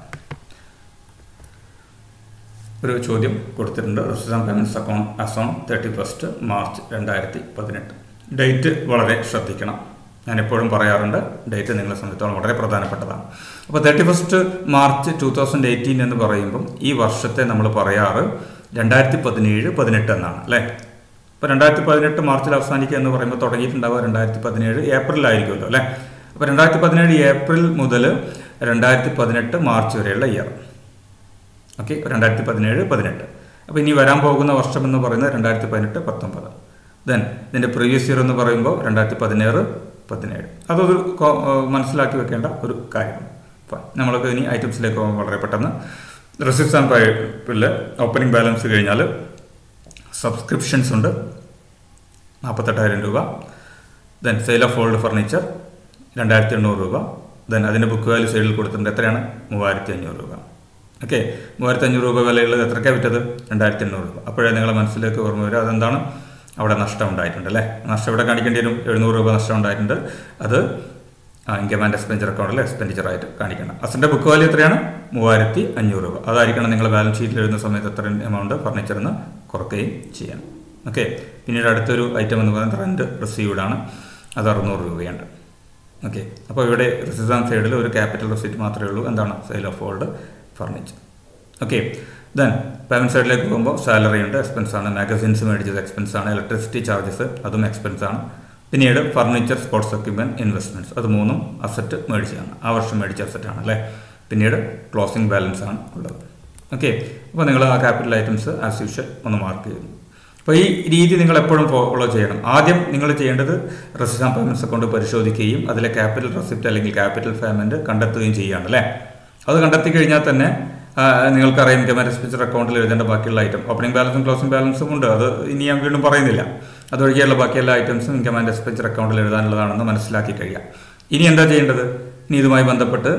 ഒരു ചോദ്യം കൊടുത്തിട്ടുണ്ട് receipts payments account as on thirty first March രണ്ടായിരത്തി പതിനെട്ട് ഡേറ്റ് വളരെ ശ്രദ്ധിക്കണം ഞാൻ എപ്പോഴും പറയാറുണ്ട് ഡേറ്റ് നിങ്ങളെ സംബന്ധിച്ചോളം വളരെ പ്രധാനപ്പെട്ടതാണ് അപ്പോൾ thirty first March two thousand eighteen എന്ന് പറയുമ്പം ഈ വർഷത്തെ നമ്മൾ പറയാറ് രണ്ടായിരത്തി പതിനേഴ് പതിനെട്ട് എന്നാണ് അല്ലേ ഇപ്പോൾ രണ്ടായിരത്തി പതിനെട്ട് മാർച്ചിൽ അവസാനിക്കുക എന്ന് പറയുമ്പോൾ തുടങ്ങിയിട്ടുണ്ടാവുക രണ്ടായിരത്തി പതിനേഴ് ഏപ്രിലായിരിക്കുമല്ലോ അല്ലേ അപ്പോൾ രണ്ടായിരത്തി പതിനേഴ് ഏപ്രിൽ മുതൽ രണ്ടായിരത്തി പതിനെട്ട് മാർച്ച് വരെയുള്ള ഇയർ ഓക്കെ രണ്ടായിരത്തി പതിനേഴ് പതിനെട്ട് അപ്പോൾ ഇനി വരാൻ പോകുന്ന വർഷം എന്ന് പറയുന്നത് രണ്ടായിരത്തി പതിനെട്ട് പത്തൊമ്പത് ദെൻ ഇതിൻ്റെ പ്രീവിയസ് ഇയർ എന്ന് പറയുമ്പോൾ രണ്ടായിരത്തി പതിനേഴ് പതിനേഴ് അതൊരു മനസ്സിലാക്കി വെക്കേണ്ട ഒരു കാര്യമാണ് നമ്മൾക്ക് ഇനി ഐറ്റംസിലേക്ക് പോകാൻ വളരെ പെട്ടെന്ന് റെസിപ്റ്റ്സ് ആൻഡ് പൈപ്പിൽ ഓപ്പണിംഗ് ബാലൻസ് കഴിഞ്ഞാൽ സബ്സ്ക്രിപ്ഷൻസ് ഉണ്ട് നാൽപ്പത്തെട്ടായിരം രൂപ then sale of old furniture രണ്ടായിരത്തി എണ്ണൂറ് രൂപ ദെൻ അതിൻ്റെ ബുക്ക് വാല്യൂ സൈഡിൽ കൊടുത്തിട്ടുണ്ട് എത്രയാണ് മൂവായിരത്തി അഞ്ഞൂറ് രൂപ ഓക്കെ മൂവായിരത്തി അഞ്ഞൂറ് രൂപ വിലയുള്ളത് എത്രയ്ക്കാണ് വിറ്റത് രണ്ടായിരത്തി എണ്ണൂറ് രൂപ അപ്പോഴേ നിങ്ങളെ മനസ്സിലേക്ക് ഓർമ്മ വരും അതെന്താണ് അവിടെ നഷ്ടം ഉണ്ടായിട്ടുണ്ട് അല്ലേ നഷ്ടം ഇവിടെ കാണിക്കേണ്ടി വരും എഴുന്നൂറ് രൂപ നഷ്ടം ഉണ്ടായിട്ടുണ്ട് അത് ഇൻകം ആൻഡ് എക്സ്പെൻഡിച്ചർ അക്കൗണ്ടിൽ എക്സ്പെൻഡിച്ചർ ആയിട്ട് കാണിക്കണം അസിൻ്റെ ബുക്ക് വാല്യൂ എത്രയാണ് മൂവായിരത്തി അഞ്ഞൂറ് രൂപ അതായിരിക്കണം നിങ്ങൾ ബാലൻസ് ഷീറ്റിൽ എഴുതുന്ന സമയത്ത് എത്ര എമൗണ്ട് ഫർണിച്ചറിന് കുറയ്ക്കുകയും ചെയ്യണം ഓക്കെ പിന്നീട് അടുത്തൊരു ഐറ്റം എന്ന് പറയുന്നത് റെൻറ്റ് റിസീവ്ഡ് ആണ് അത് അറുന്നൂറ് രൂപയുണ്ട് ഓക്കെ അപ്പോൾ ഇവിടെ റിസിസാൻ സൈഡിൽ ഒരു ക്യാപിറ്റൽ റെസിപ്റ്റ് മാത്രമേ ഉള്ളൂ എന്താണ് sale of old furniture okay then payment സൈഡിലേക്ക് പോകുമ്പോൾ സാലറി ഉണ്ട് എക്സ്പെൻസ് ആണ് മാഗസിൻസ് മേടിച്ചത് എക്സ്പെൻസ് ആണ് ഇലക്ട്രിസിറ്റി ചാർജസ് അതും എക്സ്പെൻസ് ആണ് പിന്നീട് ഫർണിച്ചർ സ്പോർട്സ് എക്യുപ്മെൻറ്റ് ഇൻവെസ്റ്റ്മെൻറ്റ്സ് അത് മൂന്നും അസറ്റ് മേടിച്ചതാണ് ആ വർഷം മേടിച്ച അസറ്റാണ് അല്ലേ പിന്നീട് ക്ലോസിംഗ് ബാലൻസ് ആണ് ഉള്ളത് ഓക്കെ അപ്പോൾ നിങ്ങൾ ആ ക്യാപിറ്റൽ ഐറ്റംസ് ആസ് യൂഷ്വൽ ഒന്ന് മാർക്ക് ചെയ്യുന്നു അപ്പോൾ ഈ രീതി നിങ്ങൾ എപ്പോഴും ഫോളോ ചെയ്യണം ആദ്യം നിങ്ങൾ ചെയ്യേണ്ടത് റെസിഡൻ പേയ്മെൻറ്റ്സ് അക്കൗണ്ട് പരിശോധിക്കുകയും അതിലെ ക്യാപിറ്റൽ റെസിപ്റ്റ് അല്ലെങ്കിൽ ക്യാപിറ്റൽ പേയ്മെൻറ്റ് കണ്ടെത്തുകയും ചെയ്യുകയാണ് അല്ലേ അത് കണ്ടെത്തി കഴിഞ്ഞാൽ തന്നെ നിങ്ങൾക്കറിയാം ഇൻകം ആൻഡ് എക്സ്പെൻസർ അക്കൗണ്ടിൽ എഴുതേണ്ട ബാക്കിയുള്ള ഐറ്റം ഓപ്പണിംഗ് ബാലൻസും ക്ലോസിംഗ് ബാലൻസും ഉണ്ട് അത് ഇനി ഞാൻ വീണ്ടും പറയുന്നില്ല അതൊഴികെയുള്ള ബാക്കിയുള്ള ഐറ്റംസും ഇൻകം ആൻഡ് എക്സ്പെൻസർ അക്കൗണ്ടിൽ എഴുതാനുള്ളതാണെന്ന് മനസ്സിലാക്കി കഴിയാം ഇനി എന്താ ചെയ്യേണ്ടത് ഇനി ഇതുമായി ബന്ധപ്പെട്ട്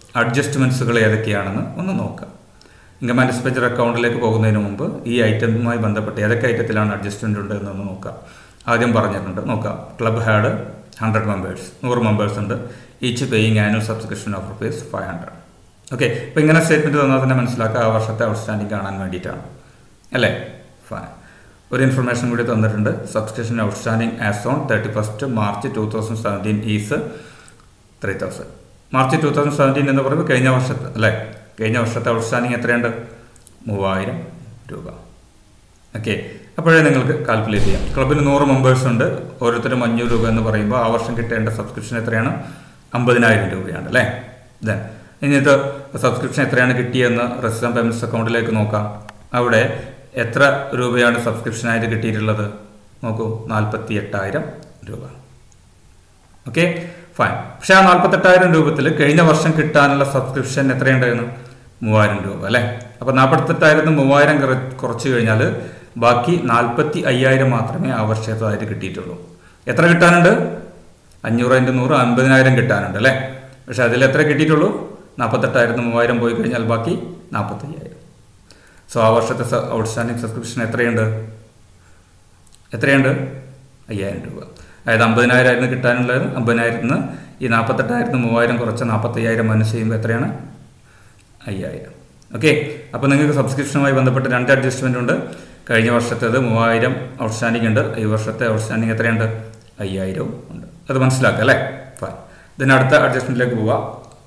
അഡ്ജസ്റ്റ്മെൻറ്റ്സുകൾ ഏതൊക്കെയാണെന്ന് ഒന്ന് നോക്കാം ഇൻകം ആൻഡ് എക്സ്പെൻസർ അക്കൗണ്ടിലേക്ക് പോകുന്നതിന് മുമ്പ് ഈ ഐറ്റവുമായി ബന്ധപ്പെട്ട് ഏതൊക്കെ ഐറ്റത്തിലാണ് അഡ്ജസ്റ്റ്മെൻ്റ് ഉണ്ട് എന്നൊന്ന് നോക്കാം ആദ്യം പറഞ്ഞിട്ടുണ്ട് നോക്കാം ക്ലബ് ഹാഡ് ഹൺഡ്രഡ് മെമ്പേഴ്സ് നൂറ് മെമ്പേഴ്സ് ഉണ്ട് each paying annual subscription of rupees five hundred okay അപ്പോൾ ഇങ്ങനെ സ്റ്റേറ്റ്മെൻറ്റ് തന്നാൽ തന്നെ മനസ്സിലാക്കുക ആ വർഷത്തെ ഔട്ട്സ്റ്റാൻഡിങ് കാണാൻ വേണ്ടിയിട്ടാണ് അല്ലേ ഫൈൻ ഒരു ഇൻഫർമേഷൻ കൂടി തന്നിട്ടുണ്ട് subscription outstanding as on thirty first March two thousand seventeen is three thousand March two thousand seventeen എന്ന് പറയുമ്പോൾ കഴിഞ്ഞ വർഷത്തെ അല്ലേ കഴിഞ്ഞ വർഷത്തെ ഔട്ട്സ്റ്റാൻഡിങ് എത്രയുണ്ട് മൂവായിരം രൂപ ഓക്കെ അപ്പോഴേ നിങ്ങൾക്ക് കാൽക്കുലേറ്റ് ചെയ്യാം ക്ലബിന് നൂറ് മെമ്പേഴ്സ് ഉണ്ട് ഓരോരുത്തരും അഞ്ഞൂറ് രൂപ എന്ന് പറയുമ്പോൾ ആ വർഷം കിട്ടേണ്ട സബ്സ്ക്രിപ്ഷൻ എത്രയാണ് അമ്പതിനായിരം രൂപയാണ് അല്ലേ ദെൻ ഇനി ഇത് സബ്സ്ക്രിപ്ഷൻ എത്രയാണ് കിട്ടിയെന്ന് റെസിഡൻ പേയ്മെൻറ്റ്സ് അക്കൗണ്ടിലേക്ക് നോക്കാം അവിടെ എത്ര രൂപയാണ് സബ്സ്ക്രിപ്ഷനായിട്ട് കിട്ടിയിട്ടുള്ളത് നോക്കൂ നാൽപ്പത്തി എട്ടായിരം രൂപ ഓക്കെ ഫൈൻ പക്ഷെ ആ നാൽപ്പത്തെട്ടായിരം രൂപത്തിൽ കഴിഞ്ഞ വർഷം കിട്ടാനുള്ള സബ്സ്ക്രിപ്ഷൻ എത്രയുണ്ടായിരുന്നു മൂവായിരം രൂപ അല്ലേ അപ്പോൾ നാൽപ്പത്തെട്ടായിരത്തിന് മൂവായിരം കുറച്ച് കഴിഞ്ഞാൽ ബാക്കി നാൽപ്പത്തി അയ്യായിരം മാത്രമേ ആ വർഷത്തായിട്ട് കിട്ടിയിട്ടുള്ളൂ എത്ര കിട്ടാനുണ്ട് അഞ്ഞൂറ് അതിൻ്റെ നൂറ് അൻപതിനായിരം കിട്ടാനുണ്ട് അല്ലേ പക്ഷെ അതിൽ എത്ര കിട്ടിയിട്ടുള്ളൂ നാൽപ്പത്തെട്ടായിരത്തിന് മൂവായിരം പോയി കഴിഞ്ഞാൽ ബാക്കി നാൽപ്പത്തയ്യായിരം സോ ആ വർഷത്തെ ഔട്ട്സ്റ്റാൻഡിങ് സബ്സ്ക്രിപ്ഷൻ എത്രയുണ്ട് എത്രയുണ്ട് അയ്യായിരം രൂപ അതായത് അമ്പതിനായിരം ആയിരുന്നു കിട്ടാനുള്ളത് അമ്പതിനായിരത്തിന് ഈ നാൽപ്പത്തെട്ടായിരത്തിന് മൂവായിരം കുറച്ച് നാൽപ്പത്തയ്യായിരം മനസ്സ് ചെയ്യുമ്പോൾ എത്രയാണ് അയ്യായിരം ഓക്കെ അപ്പോൾ നിങ്ങൾക്ക് സബ്സ്ക്രിപ്ഷനുമായി ബന്ധപ്പെട്ട് രണ്ട് അഡ്ജസ്റ്റ്മെൻ്റ് ഉണ്ട് കഴിഞ്ഞ വർഷത്തേത് മൂവായിരം ഔട്ട്സ്റ്റാൻഡിംഗ് ഉണ്ട് ഈ വർഷത്തെ ഔട്ട്സ്റ്റാൻഡിംഗ് എത്രയുണ്ട് അയ്യായിരവും ഉണ്ട് അത് മനസ്സിലാക്കുക അല്ലേ ഫൈൻ ഇതിന് അടുത്ത അഡ്ജസ്റ്റ്മെൻറ്റിലേക്ക് പോവാം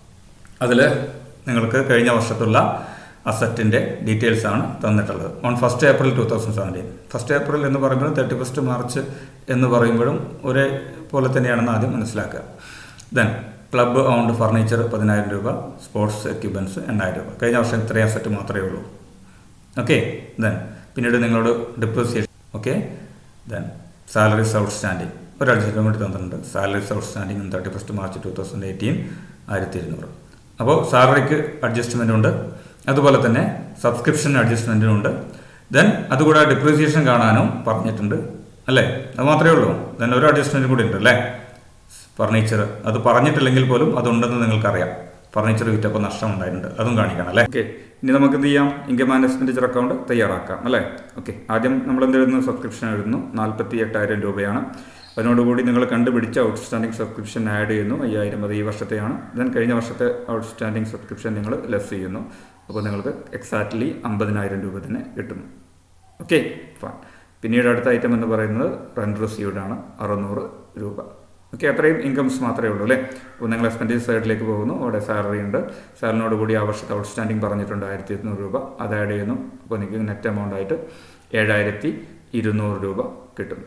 അതിൽ നിങ്ങൾക്ക് കഴിഞ്ഞ വർഷത്തുള്ള അസറ്റിൻ്റെ ഡീറ്റെയിൽസ് ആണ് തന്നിട്ടുള്ളത് on first April two thousand seventeen first April എന്ന് പറയുമ്പോഴും തേർട്ടി ഫസ്റ്റ് മാർച്ച് എന്ന് പറയുമ്പോഴും ഒരേ പോലെ തന്നെയാണെന്ന് ആദ്യം മനസ്സിലാക്കുക ദെൻ ക്ലബ്ബ് ഓൺഡ് ഫർണിച്ചർ പതിനായിരം രൂപ സ്പോർട്സ് എക്യുപ്മെൻറ്റ്സ് എണ്ണായിരം രൂപ കഴിഞ്ഞ വർഷം ഇത്രയും അസറ്റ് മാത്രമേ ഉള്ളൂ ഓക്കെ ദെൻ പിന്നീട് നിങ്ങളോട് depreciation okay then salaries outstanding ഒരു അഡ്ജസ്റ്റ്മെൻറ്റ് കൂടി തന്നിട്ടുണ്ട് salaries outstanding thirty first March two thousand eighteen ആയിരത്തി ഇരുന്നൂറ് അപ്പോൾ സാലറിക്ക് അഡ്ജസ്റ്റ്മെൻ്റ് ഉണ്ട് അതുപോലെ തന്നെ സബ്സ്ക്രിപ്ഷൻ അഡ്ജസ്റ്റ്മെൻറ്റിനും ഉണ്ട് ദെൻ അതുകൂടാതെ ഡിപ്രീസിയേഷൻ കാണാനും പറഞ്ഞിട്ടുണ്ട് അല്ലേ അത് മാത്രമേ ഉള്ളൂ ദെൻ ഒരു അഡ്ജസ്റ്റ്മെൻറ്റ് കൂടി ഉണ്ട് അല്ലേ ഫർണിച്ചർ അത് പറഞ്ഞിട്ടില്ലെങ്കിൽ പോലും അതുണ്ടെന്ന് നിങ്ങൾക്കറിയാം ഫർണിച്ചർ വിറ്റപ്പോൾ നഷ്ടം ഉണ്ടായിട്ടുണ്ട് അതും കാണിക്കണം അല്ലേ ഓക്കെ ഇനി നമുക്ക് എന്ത് ചെയ്യാം ഇൻകം ആൻഡ് എക്സ്പെൻഡിച്ചർ അക്കൗണ്ട് തയ്യാറാക്കാം അല്ലേ ഓക്കെ ആദ്യം നമ്മൾ എന്ത് എഴുതുന്നു സബ്സ്ക്രിപ്ഷൻ എഴുതുന്നു നാൽപ്പത്തി എട്ടായിരം രൂപയാണ് അതിനോടുകൂടി നിങ്ങൾ കണ്ടുപിടിച്ച ഔട്ട്സ്റ്റാൻഡിംഗ് സബ്സ്ക്രിപ്ഷൻ ആഡ് ചെയ്യുന്നു അയ്യായിരം അത് ഈ വർഷത്തെയാണ് ദെൻ കഴിഞ്ഞ വർഷത്തെ ഔട്ട്സ്റ്റാൻഡിംഗ് സബ്സ്ക്രിപ്ഷൻ നിങ്ങൾ ലെസ് ചെയ്യുന്നു അപ്പോൾ നിങ്ങൾക്ക് എക്സാക്ട്ലി അമ്പതിനായിരം രൂപ തന്നെ കിട്ടുന്നു ഓക്കെ ഫാൻ പിന്നീട് അടുത്ത ഐറ്റം എന്ന് പറയുന്നത് റെൻറ്റ് റിസീവ്ഡ് ആണ് അറുന്നൂറ് രൂപ ഓക്കെ അത്രയും ഇൻകംസ് മാത്രമേ ഉള്ളൂ അല്ലേ അപ്പോൾ നിങ്ങൾ എക്സ്പെൻഡിച്ചർ സൈഡിലേക്ക് പോകുന്നു അവിടെ സാലറി ഉണ്ട് സാലറിനോട് കൂടി ആ വർഷത്തെ ഔട്ട്സ്റ്റാൻഡിംഗ് പറഞ്ഞിട്ടുണ്ട് ആയിരത്തി ഇരുന്നൂറ് രൂപ അത് ആഡ് ചെയ്യുന്നു അപ്പോൾ നിങ്ങൾക്ക് നെറ്റ് എമൗണ്ട് ആയിട്ട് ഏഴായിരത്തി ഇരുന്നൂറ് രൂപ കിട്ടുന്നു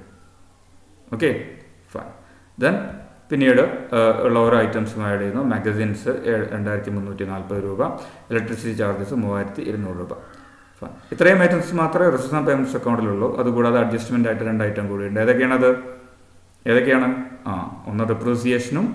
ഓക്കെ ഫൈൻ ദെൻ പിന്നീട് ഉള്ള ഓരോ ഐറ്റംസും ആഡ് ചെയ്യുന്നു മാഗസിൻസ് രണ്ടായിരത്തി മുന്നൂറ്റി നാൽപ്പത് രൂപ ഇലക്ട്രിസിറ്റി ചാർജസ് മൂവായിരത്തി ഇരുന്നൂറ് രൂപ ഫൈൻ ഇത്രയും ഐറ്റംസ് മാത്രമേ റെസിസ്റ്റൻ പേയ്മെൻറ്റ്സ് അക്കൗണ്ടിലുള്ളൂ അതുകൂടാതെ അഡ്ജസ്റ്റ്മെൻ്റ് ആയിട്ട് രണ്ട് ഐറ്റം കൂടിയുണ്ട് ഏതൊക്കെയാണത് ഏതൊക്കെയാണ് ആ ഒന്ന് ഡിപ്രീസിയേഷനും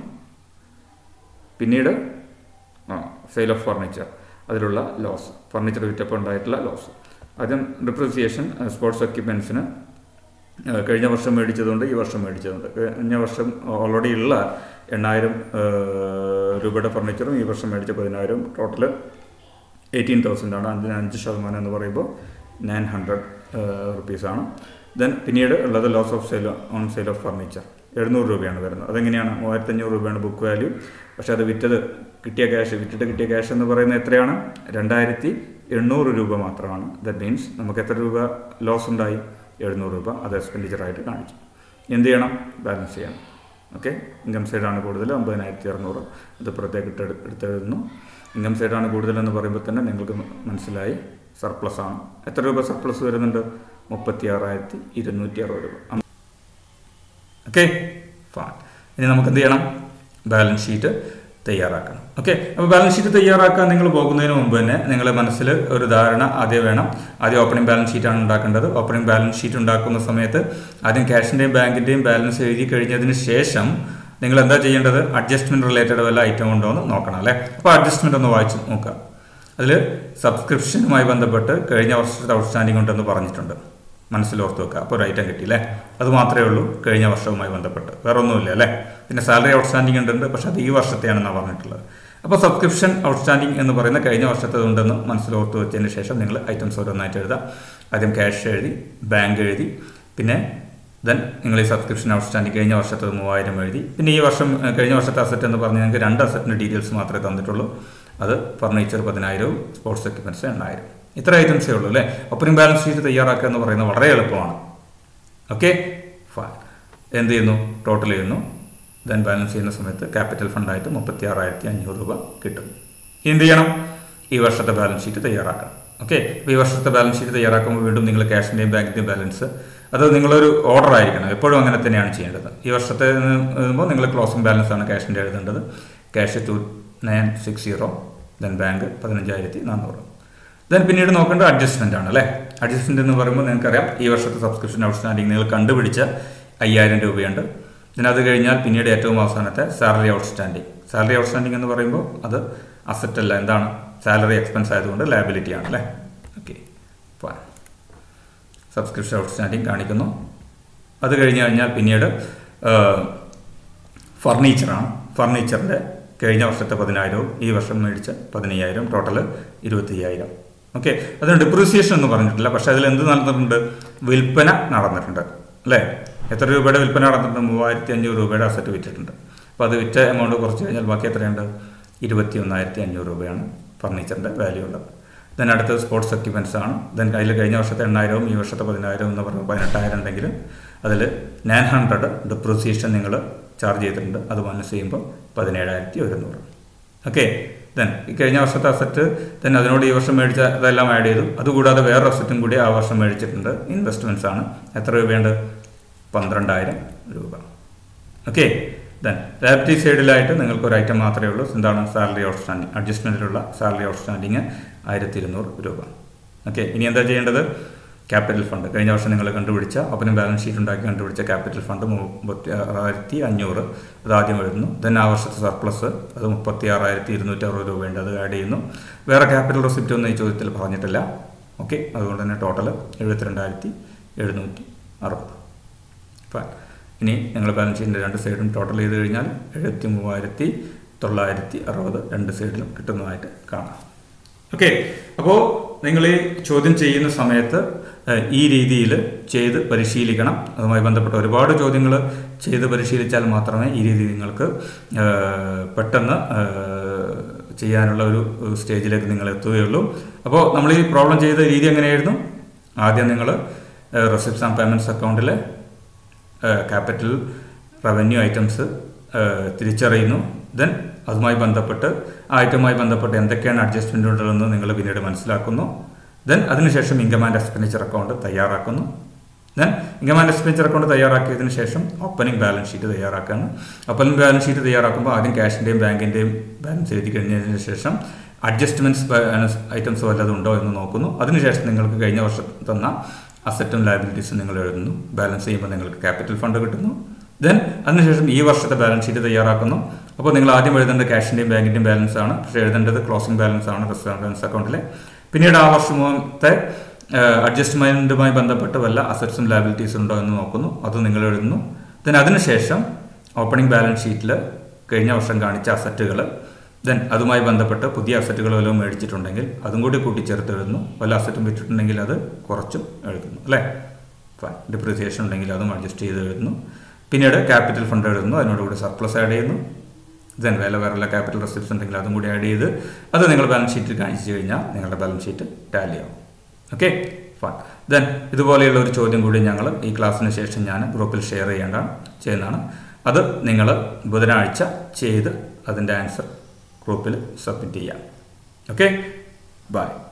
പിന്നീട് ആ സെയിൽ ഓഫ് ഫർണിച്ചർ അതിലുള്ള ലോസ് ഫർണിച്ചർ വിറ്റപ്പോൾ ഉണ്ടായിട്ടുള്ള ലോസ് ആദ്യം ഡിപ്രീസിയേഷൻ സ്പോർട്സ് എക്യുപ്മെൻസിന് കഴിഞ്ഞ വർഷം മേടിച്ചതുകൊണ്ട് ഈ വർഷം മേടിച്ചതുണ്ട് കഴിഞ്ഞ വർഷം ഓൾറെഡി ഉള്ള എണ്ണായിരം രൂപയുടെ ഫർണിച്ചറും ഈ വർഷം മേടിച്ച പതിനായിരം ടോട്ടൽ എയ്റ്റീൻ തൗസൻഡ് ആണ് അതിന് അഞ്ച് ശതമാനം എന്ന് പറയുമ്പോൾ നയൻ ഹൺഡ്രഡ് റുപ്പീസാണ് ദെൻ പിന്നീട് ഉള്ളത് loss of sale on sale of furniture എഴുന്നൂറ് രൂപയാണ് വരുന്നത് അതെങ്ങനെയാണ് മൂവായിരത്തി അഞ്ഞൂറ് രൂപയാണ് ബുക്ക് വാല്യൂ പക്ഷേ അത് വിറ്റത് കിട്ടിയ ക്യാഷ് വിറ്റിട്ട് കിട്ടിയ ക്യാഷ് എന്ന് പറയുന്നത് എത്രയാണ് രണ്ടായിരത്തി എണ്ണൂറ് രൂപ മാത്രമാണ് ദറ്റ് മീൻസ് നമുക്ക് എത്ര രൂപ ലോസ് ഉണ്ടായി എഴുന്നൂറ് രൂപ അത് എക്സ്പെൻഡിച്ചറായിട്ട് കാണിച്ചു എന്ത് ചെയ്യണം ബാലൻസ് ചെയ്യണം ഓക്കെ ഇൻകം സൈഡാണ് കൂടുതൽ അമ്പതിനായിരത്തി അറുന്നൂറ് അത് പുറത്തേക്ക് ഇട്ട് എടുത്തെഴുതുന്നു ഇൻകം സൈഡാണ് കൂടുതലെന്ന് പറയുമ്പോൾ തന്നെ നിങ്ങൾക്ക് മനസ്സിലായി സർപ്ലസ് ആണ് എത്ര രൂപ സർപ്ലസ് വരുന്നുണ്ട് മുപ്പത്തി ആറായിരത്തി ഇരുന്നൂറ്റി അറുപത് രൂപ ഓക്കെ ഫാൻ ഇനി നമുക്ക് എന്ത് ചെയ്യണം ബാലൻസ് ഷീറ്റ് തയ്യാറാക്കണം ഓക്കെ അപ്പോൾ ബാലൻസ് ഷീറ്റ് തയ്യാറാക്കാൻ നിങ്ങൾ പോകുന്നതിന് മുമ്പ് തന്നെ നിങ്ങളുടെ മനസ്സിൽ ഒരു ധാരണ ആദ്യം വേണം ആദ്യം ഓപ്പണിംഗ് ബാലൻസ് ഷീറ്റാണ് ഉണ്ടാക്കേണ്ടത് ഓപ്പണിംഗ് ബാലൻസ് ഷീറ്റ് ഉണ്ടാക്കുന്ന സമയത്ത് ആദ്യം ക്യാഷിൻ്റെയും ബാങ്കിൻ്റെയും ബാലൻസ് എഴുതി കഴിഞ്ഞതിന് ശേഷം നിങ്ങൾ എന്താ ചെയ്യേണ്ടത് അഡ്ജസ്റ്റ്മെൻറ്റ് റിലേറ്റഡ് വല്ല ഐറ്റം ഉണ്ടോ എന്ന് നോക്കണം അല്ലേ അപ്പോൾ അഡ്ജസ്റ്റ്മെൻ്റ് ഒന്ന് വായിച്ച് നോക്കുക അതിൽ സബ്സ്ക്രിപ്ഷനുമായി ബന്ധപ്പെട്ട് കഴിഞ്ഞ വർഷത്തെ ഔട്ട്സ്റ്റാൻഡിംഗ് ഉണ്ടെന്ന് പറഞ്ഞിട്ടുണ്ട് മനസ്സിലോർത്ത് വെക്കുക അപ്പോൾ ഒരു ഐറ്റം കിട്ടിയില്ലേ അത് മാത്രമേ ഉള്ളൂ കഴിഞ്ഞ വർഷവുമായി ബന്ധപ്പെട്ട് വേറെ ഒന്നുമില്ല അല്ലേ പിന്നെ സാലറി ഔട്ട്സ്റ്റാൻഡിംഗ് ഉണ്ട് പക്ഷേ അത് ഈ വർഷത്തെയാണെന്നാണ് പറഞ്ഞിട്ടുള്ളത് അപ്പോൾ സബ്സ്ക്രിപ്ഷൻ ഔട്ട്സ്റ്റാൻഡിംഗ് എന്ന് പറയുന്ന കഴിഞ്ഞ വർഷത്തെ ഉണ്ടെന്ന് മനസ്സിലോർത്ത് വെച്ചതിന് ശേഷം നിങ്ങൾ ഐറ്റംസ് ഓരോന്നായിട്ട് എഴുതാം ആദ്യം ക്യാഷ് എഴുതി ബാങ്ക് എഴുതി പിന്നെ ദെൻ നിങ്ങൾ ഈ സബ്സ്ക്രിപ്ഷൻ ഔട്ട്സ്റ്റാൻഡിംഗ് കഴിഞ്ഞ വർഷത്തെ മൂവായിരം എഴുതി പിന്നെ ഈ വർഷം ഏഹ്, കഴിഞ്ഞ വർഷത്തെ അസറ്റ് എന്ന് പറഞ്ഞാൽ ഞങ്ങൾക്ക് രണ്ട് അസറ്റിൻ്റെ ഡീറ്റെയിൽസ് മാത്രമേ തന്നിട്ടുള്ളൂ അത് ഫർണിച്ചർ പതിനായിരവും സ്പോർട്സ് എക്യുപ്മെൻറ്റ്സ് എണ്ണായിരം ഇത്ര ഐറ്റംസേ ഉള്ളൂ അല്ലേ ഓപ്പണിംഗ് ബാലൻസ് ഷീറ്റ് തയ്യാറാക്കുക എന്ന് പറയുന്നത് വളരെ എളുപ്പമാണ് ഓക്കെ ഫൈൻ എന്ത് ചെയ്യുന്നു ടോട്ടൽ ചെയ്യുന്നു ദെൻ ബാലൻസ് ചെയ്യുന്ന സമയത്ത് ക്യാപിറ്റൽ ഫണ്ടായിട്ട് മുപ്പത്തി ആറായിരത്തി അഞ്ഞൂറ് രൂപ കിട്ടും ഇനി എന്ത് ചെയ്യണം ഈ വർഷത്തെ ബാലൻസ് ഷീറ്റ് തയ്യാറാക്കണം ഓക്കെ അപ്പോൾ ഈ വർഷത്തെ ബാലൻസ് ഷീറ്റ് തയ്യാറാക്കുമ്പോൾ വീണ്ടും നിങ്ങൾ ക്യാഷിൻ്റെയും ബാങ്കിൻ്റെയും ബാലൻസ് അത് നിങ്ങളൊരു ഓർഡർ ആയിരിക്കണം എപ്പോഴും അങ്ങനെ തന്നെയാണ് ചെയ്യേണ്ടത് ഈ വർഷത്തെ എഴുതുമ്പോൾ നിങ്ങൾ ക്ലോസിംഗ് ബാലൻസ് ആണ് ക്യാഷിൻ്റെ എഴുതേണ്ടത് cash two nine six zero then bank പതിനഞ്ചായിരത്തി നാനൂറ് ദെൻ പിന്നീട് നോക്കേണ്ടത് അഡ്ജസ്റ്റ്മെൻ്റ് ആണ് അല്ലേ അഡ്ജസ്റ്റ്മെൻ്റ് എന്ന് പറയുമ്പോൾ നിങ്ങൾക്കറിയാം ഈ വർഷത്തെ സബ്സ്ക്രിപ്ഷൻ ഔട്ട്സ്റ്റാൻഡിങ് നിങ്ങൾ കണ്ടുപിടിച്ച അയ്യായിരം രൂപയുണ്ട് then അത് കഴിഞ്ഞാൽ പിന്നീട് ഏറ്റവും അവസാനത്തെ സാലറി ഔട്ട്സ്റ്റാൻഡിങ് സാലറി ഔട്ട്സ്റ്റാൻഡിങ് എന്ന് പറയുമ്പോൾ അത് അസറ്റ് അല്ല എന്താണ് സാലറി എക്സ്പെൻസ് ആയതുകൊണ്ട് ലയബിലിറ്റി ആണ് അല്ലേ ഓക്കെ ഫൈൻ സബ്സ്ക്രിപ്ഷൻ ഔട്ട്സ്റ്റാൻഡിങ് കാണിക്കുന്നു അത് കഴിഞ്ഞ് കഴിഞ്ഞാൽ പിന്നീട് ഫർണിച്ചറാണ് ഫർണിച്ചറിൻ്റെ കഴിഞ്ഞ വർഷത്തെ പതിനായിരവും ഈ വർഷം മേടിച്ച പതിനയ്യായിരം ടോട്ടൽ ഇരുപത്തി അയ്യായിരം ഓക്കെ അതിന് ഡിപ്രീസിയേഷൻ എന്ന് പറഞ്ഞിട്ടില്ല പക്ഷേ അതിൽ എന്ത് നടന്നിട്ടുണ്ട് വിൽപ്പന നടന്നിട്ടുണ്ട് അല്ലേ എത്ര രൂപയുടെ വിൽപ്പന നടന്നിട്ടുണ്ട് മൂവായിരത്തി അഞ്ഞൂറ് രൂപയുടെ അസറ്റ് വിറ്റിട്ടുണ്ട് അപ്പോൾ അത് വിറ്റ എമൗണ്ട് കുറച്ച് കഴിഞ്ഞാൽ ബാക്കി എത്രയുണ്ട് ഇരുപത്തി ഒന്നായിരത്തി അഞ്ഞൂറ് രൂപയാണ് ഫർണിച്ചറിൻ്റെ വാല്യൂ ഉള്ളത് ദെൻ അടുത്തത് സ്പോർട്സ് എക്യുപ്മെൻറ്റ്സ് ആണ് ദെൻ അതിൽ കഴിഞ്ഞ വർഷത്തെ എണ്ണായിരവും ഈ വർഷത്തെ പതിനായിരവും എന്ന് പറയുമ്പോൾ പതിനെട്ടായിരം ഉണ്ടെങ്കിലും അതിൽ നയൻ ഹൺഡ്രഡ് ഡിപ്രീസിയേഷൻ നിങ്ങൾ ചാർജ് ചെയ്തിട്ടുണ്ട് അത് മൈനസ് ചെയ്യുമ്പോൾ പതിനേഴായിരത്തി ഒരുന്നൂറ് ഓക്കെ ദെൻ ഈ കഴിഞ്ഞ വർഷത്തെ അസറ്റ് ദെൻ അതിനോട് ഈ വർഷം മേടിച്ച അതെല്ലാം ആഡ് ചെയ്തു അതുകൂടാതെ വേറെ അസറ്റും കൂടി ആ വർഷം മേടിച്ചിട്ടുണ്ട് ഇൻവെസ്റ്റ്മെൻറ്റ്സ് ആണ് എത്ര രൂപയുണ്ട് പന്ത്രണ്ടായിരം രൂപ ഓക്കെ ദെൻ ലയബിലിറ്റി സൈഡിലായിട്ട് നിങ്ങൾക്ക് ഒരു ഐറ്റം മാത്രമേ ഉള്ളൂ എന്താണ് സാലറി ഔട്ട്സ്റ്റാൻഡിങ് അഡ്ജസ്റ്റ്മെൻറ്റിലുള്ള സാലറി ഔട്ട്സ്റ്റാൻഡിങ് ആയിരത്തി ഇരുന്നൂറ് രൂപ ഓക്കെ ഇനി എന്താ ചെയ്യേണ്ടത് ക്യാപിറ്റൽ ഫണ്ട് കഴിഞ്ഞ വർഷം നിങ്ങൾ കണ്ടുപിടിച്ച ഓപ്പണിംഗ് ബാലൻസ് ഷീറ്റ് ഉണ്ടാക്കി കണ്ടുപിടിച്ച ക്യാപിറ്റൽ ഫണ്ട് മുപ്പത്തി ആറായിരത്തി അഞ്ഞൂറ് അത് ആദ്യം എഴുതുന്നു ദെൻ ആ വർഷത്തെ സർപ്ലസ് അത് മുപ്പത്തി ആറായിരത്തി ഇരുന്നൂറ്റി അറുപത് രൂപയുണ്ട് അത് ആഡ് ചെയ്യുന്നു വേറെ ക്യാപിറ്റൽ റെസിപ്റ്റ് ഒന്നും ഈ ചോദ്യത്തിൽ പറഞ്ഞിട്ടില്ല ഓക്കെ അതുകൊണ്ട് തന്നെ ടോട്ടൽ എഴുപത്തിരണ്ടായിരത്തി എഴുന്നൂറ്റി അറുപത് ഫൈൻ ഇനി നിങ്ങൾ ബാലൻസ് ഷീറ്റിൻ്റെ രണ്ട് സൈഡും ടോട്ടൽ ചെയ്ത് കഴിഞ്ഞാൽ എഴുപത്തി മൂവായിരത്തി തൊള്ളായിരത്തി അറുപത് രണ്ട് സൈഡിലും കിട്ടുന്നതായിട്ട് കാണാം ഓക്കെ അപ്പോൾ നിങ്ങൾ ഈ ചോദ്യം ചെയ്യുന്ന സമയത്ത് ഏഹ്, ഈ രീതിയിൽ ചെയ്ത് പരിശീലിക്കണം അതുമായി ബന്ധപ്പെട്ട ഒരുപാട് ചോദ്യങ്ങൾ ചെയ്ത് പരിശീലിച്ചാൽ മാത്രമേ ഈ രീതി നിങ്ങൾക്ക് ഏഹ്, പെട്ടെന്ന് ഏഹ്, ചെയ്യാനുള്ള ഒരു സ്റ്റേജിലേക്ക് നിങ്ങൾ എത്തുകയുള്ളൂ അപ്പോൾ നമ്മൾ ഈ പ്രോബ്ലം ചെയ്ത രീതി എങ്ങനെയായിരുന്നു ആദ്യം നിങ്ങൾ റെസിപ്റ്റ്സ് ആൻഡ് പേയ്മെൻറ്റ്സ് അക്കൗണ്ടിൽ ക്യാപിറ്റൽ റവന്യൂ ഐറ്റംസ് തിരിച്ചറിയുന്നു ദെൻ അതുമായി ബന്ധപ്പെട്ട് ആ ഐറ്റവുമായി ബന്ധപ്പെട്ട് എന്തൊക്കെയാണ് അഡ്ജസ്റ്റ്മെൻ്റ് ഉള്ളതെന്ന് നിങ്ങൾ പിന്നീട് മനസ്സിലാക്കുന്നു ദെൻ അതിനുശേഷം ഇൻകം ആൻഡ് എക്സ്പെൻഡിച്ചർ അക്കൗണ്ട് തയ്യാറാക്കുന്നു then income and expenditure account തയ്യാറാക്കിയതിന് ശേഷം ഓപ്പണിംഗ് ബാലൻസ് ഷീറ്റ് തയ്യാറാക്കുകയാണ് ഓപ്പണിംഗ് ബാലൻസ് ഷീറ്റ് തയ്യാറാക്കുമ്പോൾ ആദ്യം ക്യാഷിൻ്റെയും ബാങ്കിൻ്റെയും ബാലൻസ് എഴുതി കഴിഞ്ഞതിന് ശേഷം അഡ്ജസ്റ്റ്മെൻറ്റ്സ് ഐറ്റംസ് വല്ലതും ഉണ്ടോ എന്ന് നോക്കുന്നു അതിനുശേഷം നിങ്ങൾക്ക് കഴിഞ്ഞ വർഷം തന്ന അസറ്റും ലയബിലിറ്റീസും നിങ്ങൾ എഴുതുന്നു ബാലൻസ് ചെയ്യുമ്പോൾ നിങ്ങൾക്ക് ക്യാപിറ്റൽ ഫണ്ട് കിട്ടുന്നു ദെൻ അതിനുശേഷം ഈ വർഷത്തെ ബാലൻസ് ഷീറ്റ് തയ്യാറാക്കുന്നു അപ്പോൾ നിങ്ങൾ ആദ്യം എഴുതേണ്ടത് ക്യാഷിൻ്റെയും ബാങ്കിൻ്റെയും ബാലൻസ് ആണ് പക്ഷേ എഴുതേണ്ടത് ക്ലോസിംഗ് ബാലൻസ് ആണ് റെസ്റ്റോറൻറ്റ് ബാലൻസ് അക്കൗണ്ടിലെ പിന്നീട് ആ വർഷത്തെ അഡ്ജസ്റ്റ്മെൻറ്റുമായി ബന്ധപ്പെട്ട് വല്ല അസറ്റ്സും ലയബിലിറ്റീസും ഉണ്ടോ എന്ന് നോക്കുന്നു അത് നിങ്ങൾ എഴുതുന്നു ദെൻ അതിനുശേഷം ഓപ്പണിംഗ് ബാലൻസ് ഷീറ്റിൽ കഴിഞ്ഞ വർഷം കാണിച്ച അസറ്റുകൾ ദെൻ അതുമായി ബന്ധപ്പെട്ട് പുതിയ അസറ്റുകൾ വല്ലതും മേടിച്ചിട്ടുണ്ടെങ്കിൽ അതും കൂടി കൂട്ടിച്ചേർത്ത് എഴുതുന്നു വല്ല അസറ്റും വിറ്റിട്ടുണ്ടെങ്കിൽ അത് കുറച്ചും എഴുതുന്നു അല്ലേ ഫൈൻ ഡിപ്രിസിയേഷൻ ഉണ്ടെങ്കിൽ അതും അഡ്ജസ്റ്റ് ചെയ്ത് എഴുതുന്നു പിന്നീട് ക്യാപിറ്റൽ ഫണ്ട് എഴുതുന്നു അതിനോടുകൂടി സർപ്ലസ് ആഡ് ചെയ്യുന്നു ദെൻ വേറെ വേറെ ക്യാപിറ്റൽ റെസിപ്റ്റ്സ് ഉണ്ടെങ്കിൽ അതും കൂടി ആഡ് ചെയ്ത് അത് നിങ്ങൾ ബാലൻസ് ഷീറ്റിൽ കാണിച്ചു കഴിഞ്ഞാൽ നിങ്ങളുടെ ബാലൻസ് ഷീറ്റ് ടാലി ആവും ഓക്കെ ഫൈൻ ദെൻ ഇതുപോലെയുള്ള ഒരു ചോദ്യം കൂടി ഞങ്ങൾ ഈ ക്ലാസ്സിന് ശേഷം ഞാൻ ഗ്രൂപ്പിൽ ഷെയർ ചെയ്യേണ്ടതാണ് ചെയ്യുന്നതാണ് അത് നിങ്ങൾ ബുധനാഴ്ച ചെയ്ത് അതിൻ്റെ ആൻസർ ഗ്രൂപ്പിൽ സബ്മിറ്റ് ചെയ്യാം ഓക്കെ ബൈ